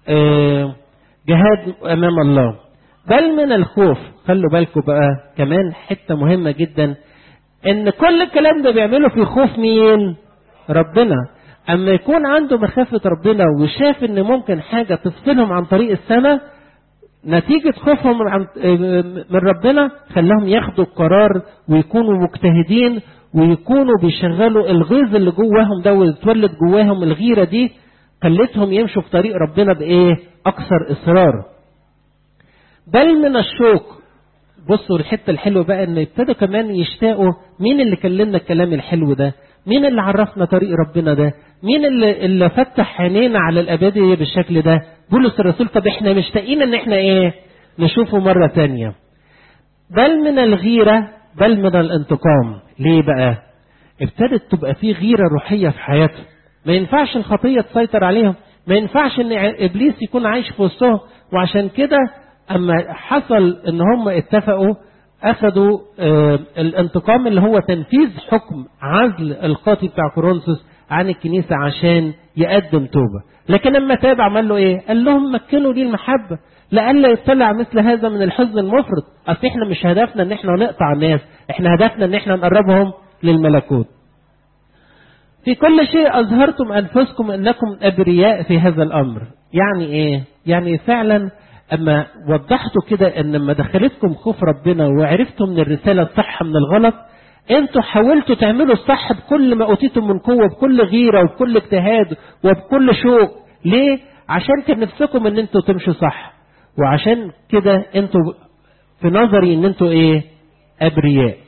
جهاد امام الله بل من الخوف خلوا بالكم بقى كمان حته مهمه جدا ان كل الكلام ده بيعمله في خوف مين ربنا اما يكون عنده مخافه ربنا وشاف ان ممكن حاجه تفصلهم عن طريق السماء نتيجة خوفهم من ربنا خلاهم ياخدوا القرار ويكونوا مجتهدين ويكونوا بيشغلوا الغيظ اللي جواهم ده ويتولد جواهم الغيرة دي خلتهم يمشوا في طريق ربنا بإيه أكثر إصرار بل من الشوق بصوا الحتة الحلوة بقى إن ابتدوا كمان يشتاقوا مين اللي كلمنا الكلام الحلو ده مين اللي عرفنا طريق ربنا ده مين اللي, اللي فتح عينينا على الأبدية بالشكل ده بولس الرسول طب احنا مشتاقين ان احنا ايه نشوفه مرة تانية بل من الغيرة بل من الانتقام ليه بقى ابتدت تبقى في غيرة روحية في حياته ما ينفعش الخطية تسيطر عليهم ما ينفعش ان ابليس يكون عايش في وسطهم وعشان كده اما حصل ان هم اتفقوا اخذوا آه الانتقام اللي هو تنفيذ حكم عزل القاضي بتاع كورنثوس عن الكنيسة عشان يقدم توبة لكن لما تاب عمل له ايه قال لهم مكنوا لي المحبة لألا يطلع مثل هذا من الحزن المفرط أصل احنا مش هدفنا ان احنا نقطع الناس احنا هدفنا ان احنا نقربهم للملكوت في كل شيء أظهرتم أنفسكم أنكم أبرياء في هذا الأمر يعني إيه يعني فعلا أما وضحتوا كده أن لما دخلتكم خوف ربنا وعرفتوا من الرسالة الصح من الغلط انتوا حاولتوا تعملوا الصح بكل ما اوتيتم من قوه بكل غيره وبكل اجتهاد وبكل شوق ليه عشان كان نفسكم ان انتوا تمشوا صح وعشان كده انتوا في نظري ان انتوا ايه ابرياء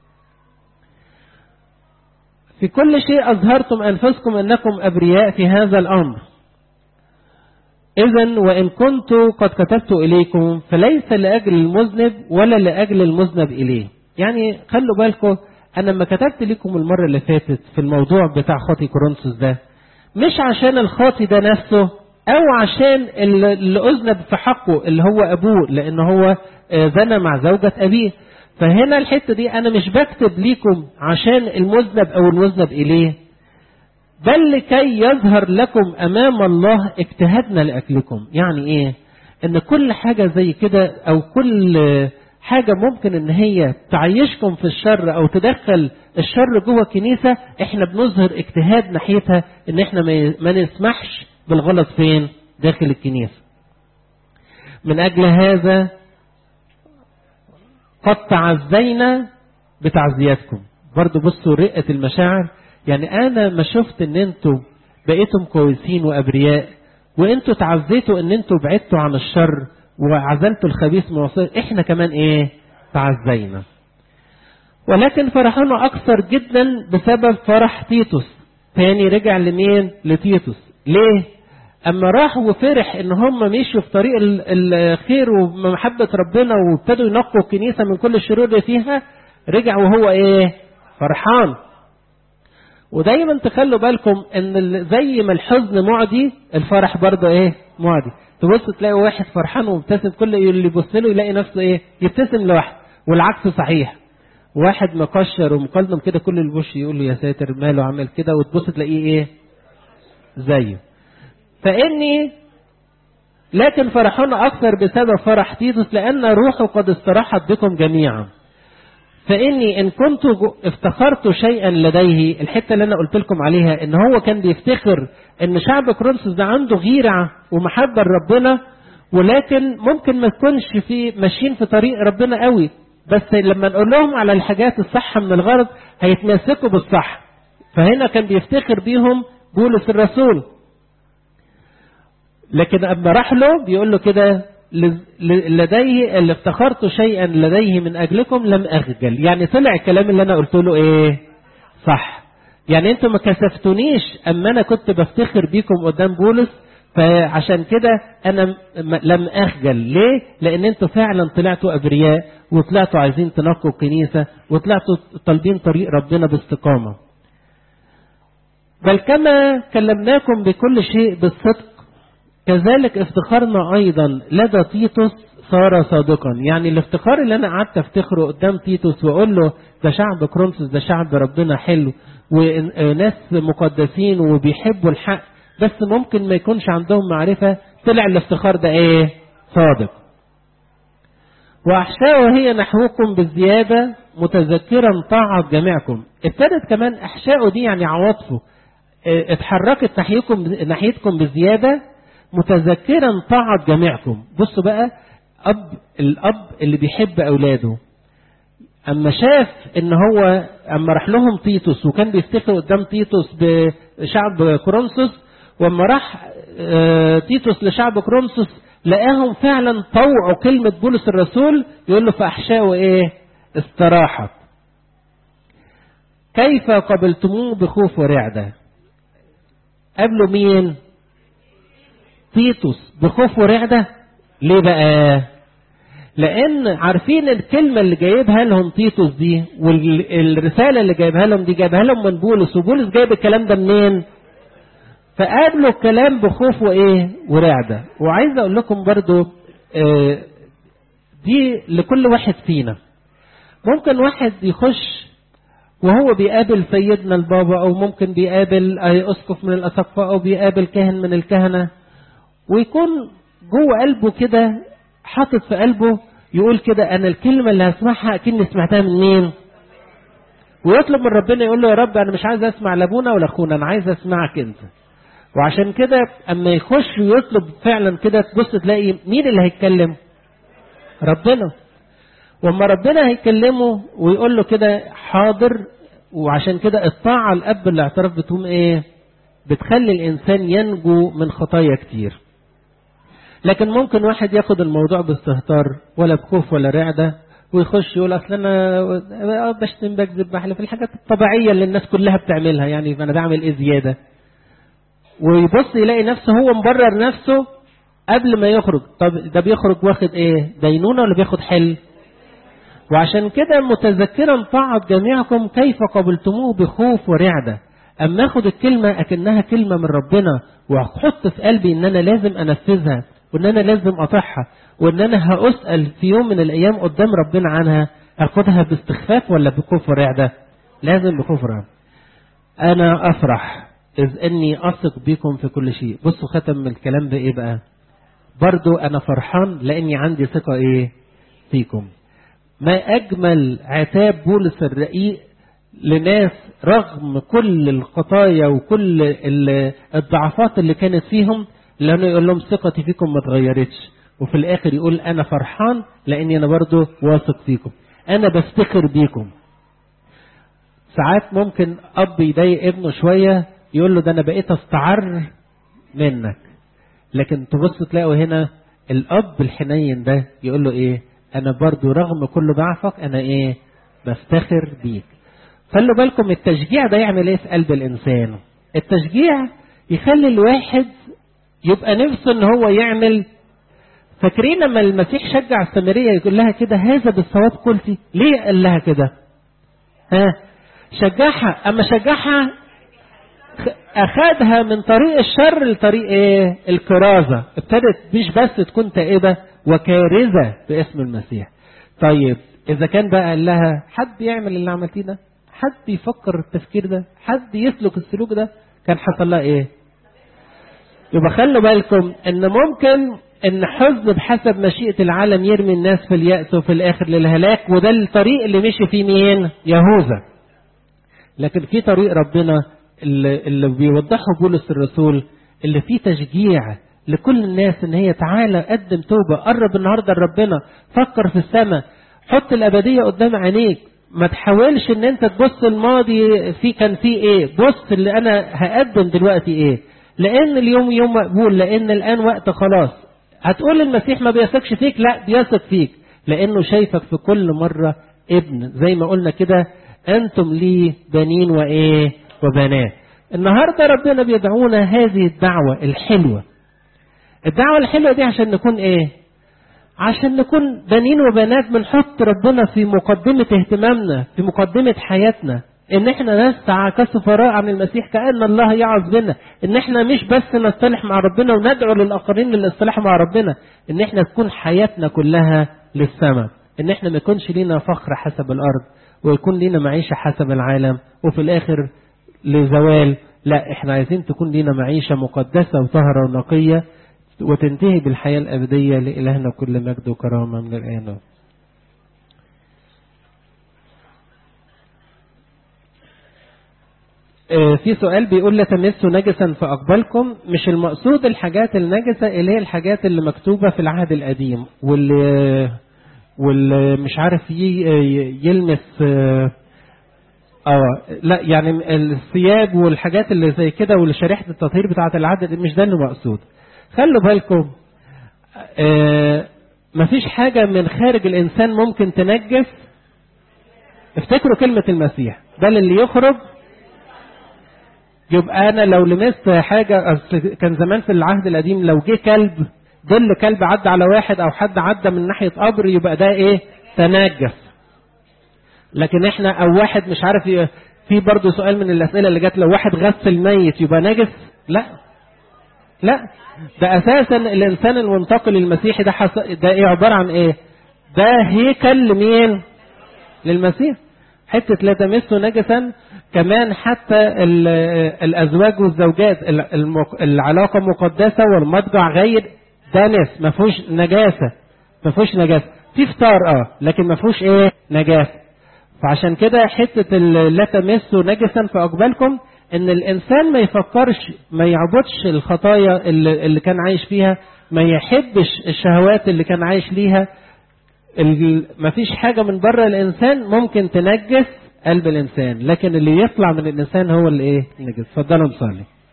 في كل شيء اظهرتم انفسكم انكم ابرياء في هذا الامر إذا وإن كنت قد كتبت إليكم فليس لأجل المذنب ولا لأجل المذنب إليه يعني خلوا بالكم انا لما كتبت لكم المره اللي فاتت في الموضوع بتاع خاطي كورنثوس ده مش عشان الخاطي ده نفسه او عشان اللي اذنب في حقه اللي هو ابوه لان هو زنى مع زوجة ابيه فهنا الحتة دي انا مش بكتب ليكم عشان المذنب او المذنب اليه بل لكي يظهر لكم امام الله اجتهادنا لاجلكم يعني ايه ان كل حاجة زي كده او كل حاجة ممكن ان هي تعيشكم في الشر او تدخل الشر جوه الكنيسة احنا بنظهر اجتهاد ناحيتها ان احنا ما نسمحش بالغلط فين داخل الكنيسة من اجل هذا قد تعزينا بتعزياتكم برضو بصوا رقة المشاعر يعني انا ما شفت ان انتوا بقيتم كويسين وابرياء وانتوا تعزيتوا ان انتوا بعدتوا عن الشر وعزلتوا الخبيث من وصول احنا كمان ايه تعزينا ولكن فرحنا اكثر جدا بسبب فرح تيتوس تاني رجع لمين لتيتوس ليه اما راح وفرح ان هم مشوا في طريق الخير ومحبة ربنا وابتدوا ينقوا الكنيسة من كل الشرور اللي فيها رجع وهو ايه فرحان ودايما تخلوا بالكم ان زي ما الحزن معدي الفرح برضه ايه معدي تبص تلاقي واحد فرحان ومبتسم كل اللي يبص له يلاقي نفسه ايه يبتسم لوحده والعكس صحيح واحد مكشر ومقلم كده كل الوش يقول له يا ساتر ماله عمل كده وتبص تلاقيه ايه زيه فاني لكن فرحنا اكثر بسبب فرح تيتوس لان روحه قد استراحت بكم جميعا فاني ان كنت افتخرت شيئا لديه الحته اللي انا قلت لكم عليها ان هو كان بيفتخر ان شعب كرونسوس ده عنده غيره ومحبه لربنا ولكن ممكن ما تكونش في ماشيين في طريق ربنا قوي بس لما نقول لهم على الحاجات الصح من الغرض هيتمسكوا بالصح فهنا كان بيفتخر بيهم بولس الرسول لكن اما راح له بيقول له كده لديه اللي افتخرت شيئا لديه من اجلكم لم اخجل يعني طلع الكلام اللي انا قلت له ايه صح يعني انتوا ما كسفتونيش اما انا كنت بفتخر بيكم قدام بولس فعشان كده انا لم اخجل ليه لان انتوا فعلا طلعتوا ابرياء وطلعتوا عايزين تنقوا الكنيسه وطلعتوا طالبين طريق ربنا باستقامه بل كما كلمناكم بكل شيء بالصدق كذلك افتخارنا ايضا لدى تيتوس صار صادقا يعني الافتخار اللي انا قعدت افتخره قدام تيتوس واقول له ده شعب كرونسوس ده شعب ربنا حلو وناس مقدسين وبيحبوا الحق بس ممكن ما يكونش عندهم معرفة طلع الافتخار ده ايه صادق واحشاء هي نحوكم بالزيادة متذكرا طاعة جميعكم ابتدت كمان احشاء دي يعني عواطفه اتحركت ناحيكم ناحيتكم بزيادة متذكرا طاعة جميعكم بصوا بقى أب الأب اللي بيحب أولاده أما شاف إن هو أما راح لهم تيتوس وكان بيفتخر قدام تيتوس بشعب كورنثوس وأما راح تيتوس لشعب كورنثوس لقاهم فعلا طوعوا كلمة بولس الرسول يقول له فأحشاء إيه استراحت كيف قبلتموه بخوف ورعدة قبلوا مين تيتوس بخوف ورعدة ليه بقى لان عارفين الكلمة اللي جايبها لهم تيتوس دي والرسالة اللي جايبها لهم دي جايبها لهم من بولس وبولس جايب الكلام ده منين فقابلوا الكلام بخوف وايه ورعدة وعايز اقول لكم برضو آه دي لكل واحد فينا ممكن واحد يخش وهو بيقابل سيدنا البابا او ممكن بيقابل اسقف من الاساقفه او بيقابل كاهن من الكهنه ويكون جوه قلبه كده حاطط في قلبه يقول كده انا الكلمه اللي هسمعها اكني سمعتها من مين ويطلب من ربنا يقول له يا رب انا مش عايز اسمع لابونا ولا اخونا انا عايز اسمعك انت وعشان كده اما يخش ويطلب فعلا كده تبص تلاقي مين اللي هيتكلم ربنا واما ربنا هيكلمه ويقول له كده حاضر وعشان كده الطاعه الاب الاعتراف بتقوم ايه بتخلي الانسان ينجو من خطايا كتير لكن ممكن واحد ياخد الموضوع باستهتار ولا بخوف ولا رعده ويخش يقول اصل انا بشتم بكذب بحلف الحاجات الطبيعيه اللي الناس كلها بتعملها يعني انا بعمل ايه زياده ويبص يلاقي نفسه هو مبرر نفسه قبل ما يخرج طب ده بيخرج واخد ايه دينونه ولا بياخد حل وعشان كده متذكرا طاعة جميعكم كيف قبلتموه بخوف ورعدة أما أخد الكلمة أكنها كلمة من ربنا وأحط في قلبي إن أنا لازم أنفذها وإن أنا لازم أطيعها وإن أنا هأسأل في يوم من الأيام قدام ربنا عنها أخدها باستخفاف ولا بخوف ورعدة لازم بخوف ورعدة أنا أفرح إذ أني أثق بكم في كل شيء بصوا ختم الكلام ده إيه بقى برضو أنا فرحان لأني عندي ثقة إيه فيكم ما أجمل عتاب بولس الرقيق لناس رغم كل الخطايا وكل الضعفات اللي كانت فيهم لأنه يقول لهم ثقتي فيكم ما اتغيرتش وفي الآخر يقول أنا فرحان لأني أنا برضو واثق فيكم أنا بفتخر بيكم ساعات ممكن أب يضايق ابنه شوية يقول له ده أنا بقيت أستعر منك لكن تبص تلاقوا هنا الأب الحنين ده يقول له إيه أنا برضو رغم كل ضعفك أنا إيه بفتخر بيك خلوا بالكم التشجيع ده يعمل إيه في قلب الإنسان التشجيع يخلي الواحد يبقى نفسه ان هو يعمل فاكرين لما المسيح شجع السامريه يقول لها كده هذا بالصواب قلتي ليه قال لها كده ها شجعها اما شجعها اخدها من طريق الشر لطريق ايه الكرازه ابتدت مش بس تكون تائبه وكارزه باسم المسيح طيب اذا كان بقى قال لها حد يعمل اللي عملتيه ده حد يفكر التفكير ده حد يسلك السلوك ده كان حصل لها ايه يبقى خلوا بالكم ان ممكن ان حزن بحسب مشيئة العالم يرمي الناس في اليأس وفي الاخر للهلاك وده الطريق اللي مشي فيه مين يهوذا لكن في طريق ربنا اللي, اللي بيوضحه بولس الرسول اللي فيه تشجيع لكل الناس ان هي تعالى قدم توبة قرب النهاردة لربنا فكر في السماء حط الابدية قدام عينيك ما تحاولش ان انت تبص الماضي في كان فيه ايه بص اللي انا هقدم دلوقتي ايه لان اليوم يوم مقبول لان الان وقت خلاص هتقول المسيح ما بيثقش فيك لا بيثق فيك لانه شايفك في كل مرة ابن زي ما قلنا كده انتم لي بنين وايه وبنات النهاردة ربنا بيدعونا هذه الدعوة الحلوة الدعوة الحلوة دي عشان نكون ايه عشان نكون بنين وبنات بنحط ربنا في مقدمة اهتمامنا في مقدمة حياتنا ان احنا نسعى كسفراء عن المسيح كأن الله يعظ بنا ان احنا مش بس نصطلح مع ربنا وندعو للآخرين للاصطلاح مع ربنا ان احنا تكون حياتنا كلها للسماء ان احنا ما يكونش لينا فخر حسب الارض ويكون لينا معيشة حسب العالم وفي الاخر لزوال لا احنا عايزين تكون لينا معيشة مقدسة وطهرة ونقية وتنتهي بالحياة الأبدية لإلهنا كل مجد وكرامة من الآن في سؤال بيقول لا تمسوا نجسا فأقبلكم مش المقصود الحاجات النجسة اللي هي الحاجات اللي مكتوبة في العهد القديم واللي واللي مش عارف يلمس اه لا يعني الثياب والحاجات اللي زي كده والشريحة التطهير بتاعة العهد مش ده اللي مقصود خلوا بالكم آه مفيش حاجة من خارج الإنسان ممكن تنجس افتكروا كلمة المسيح بل اللي يخرج يبقى أنا لو لمست حاجة كان زمان في العهد القديم لو جه كلب ظل كلب عدى على واحد أو حد عدى من ناحية قبر يبقى ده إيه تنجس لكن احنا أو واحد مش عارف في برضه سؤال من الأسئلة اللي جت لو واحد غسل ميت يبقى نجس لا لا ده اساسا الانسان المنتقل المسيحي ده حس... ده ايه عباره عن ايه ده هيكل لمين للمسيح حته لا تمسوا نجسا كمان حتى ال... الازواج والزوجات المق... العلاقه مقدسه والمضجع غير دنس ما فيهوش نجاسه ما فيهوش نجاسه في فطار اه لكن ما فيهوش ايه نجاسه فعشان كده حته لا تمسوا نجسا فاقبلكم ان الانسان ما يفكرش ما يعبدش الخطايا اللي, اللي كان عايش فيها ما يحبش الشهوات اللي كان عايش ليها ما فيش حاجة من بره الانسان ممكن تنجس قلب الانسان لكن اللي يطلع من الانسان هو اللي ايه نجس اتفضلوا نصلي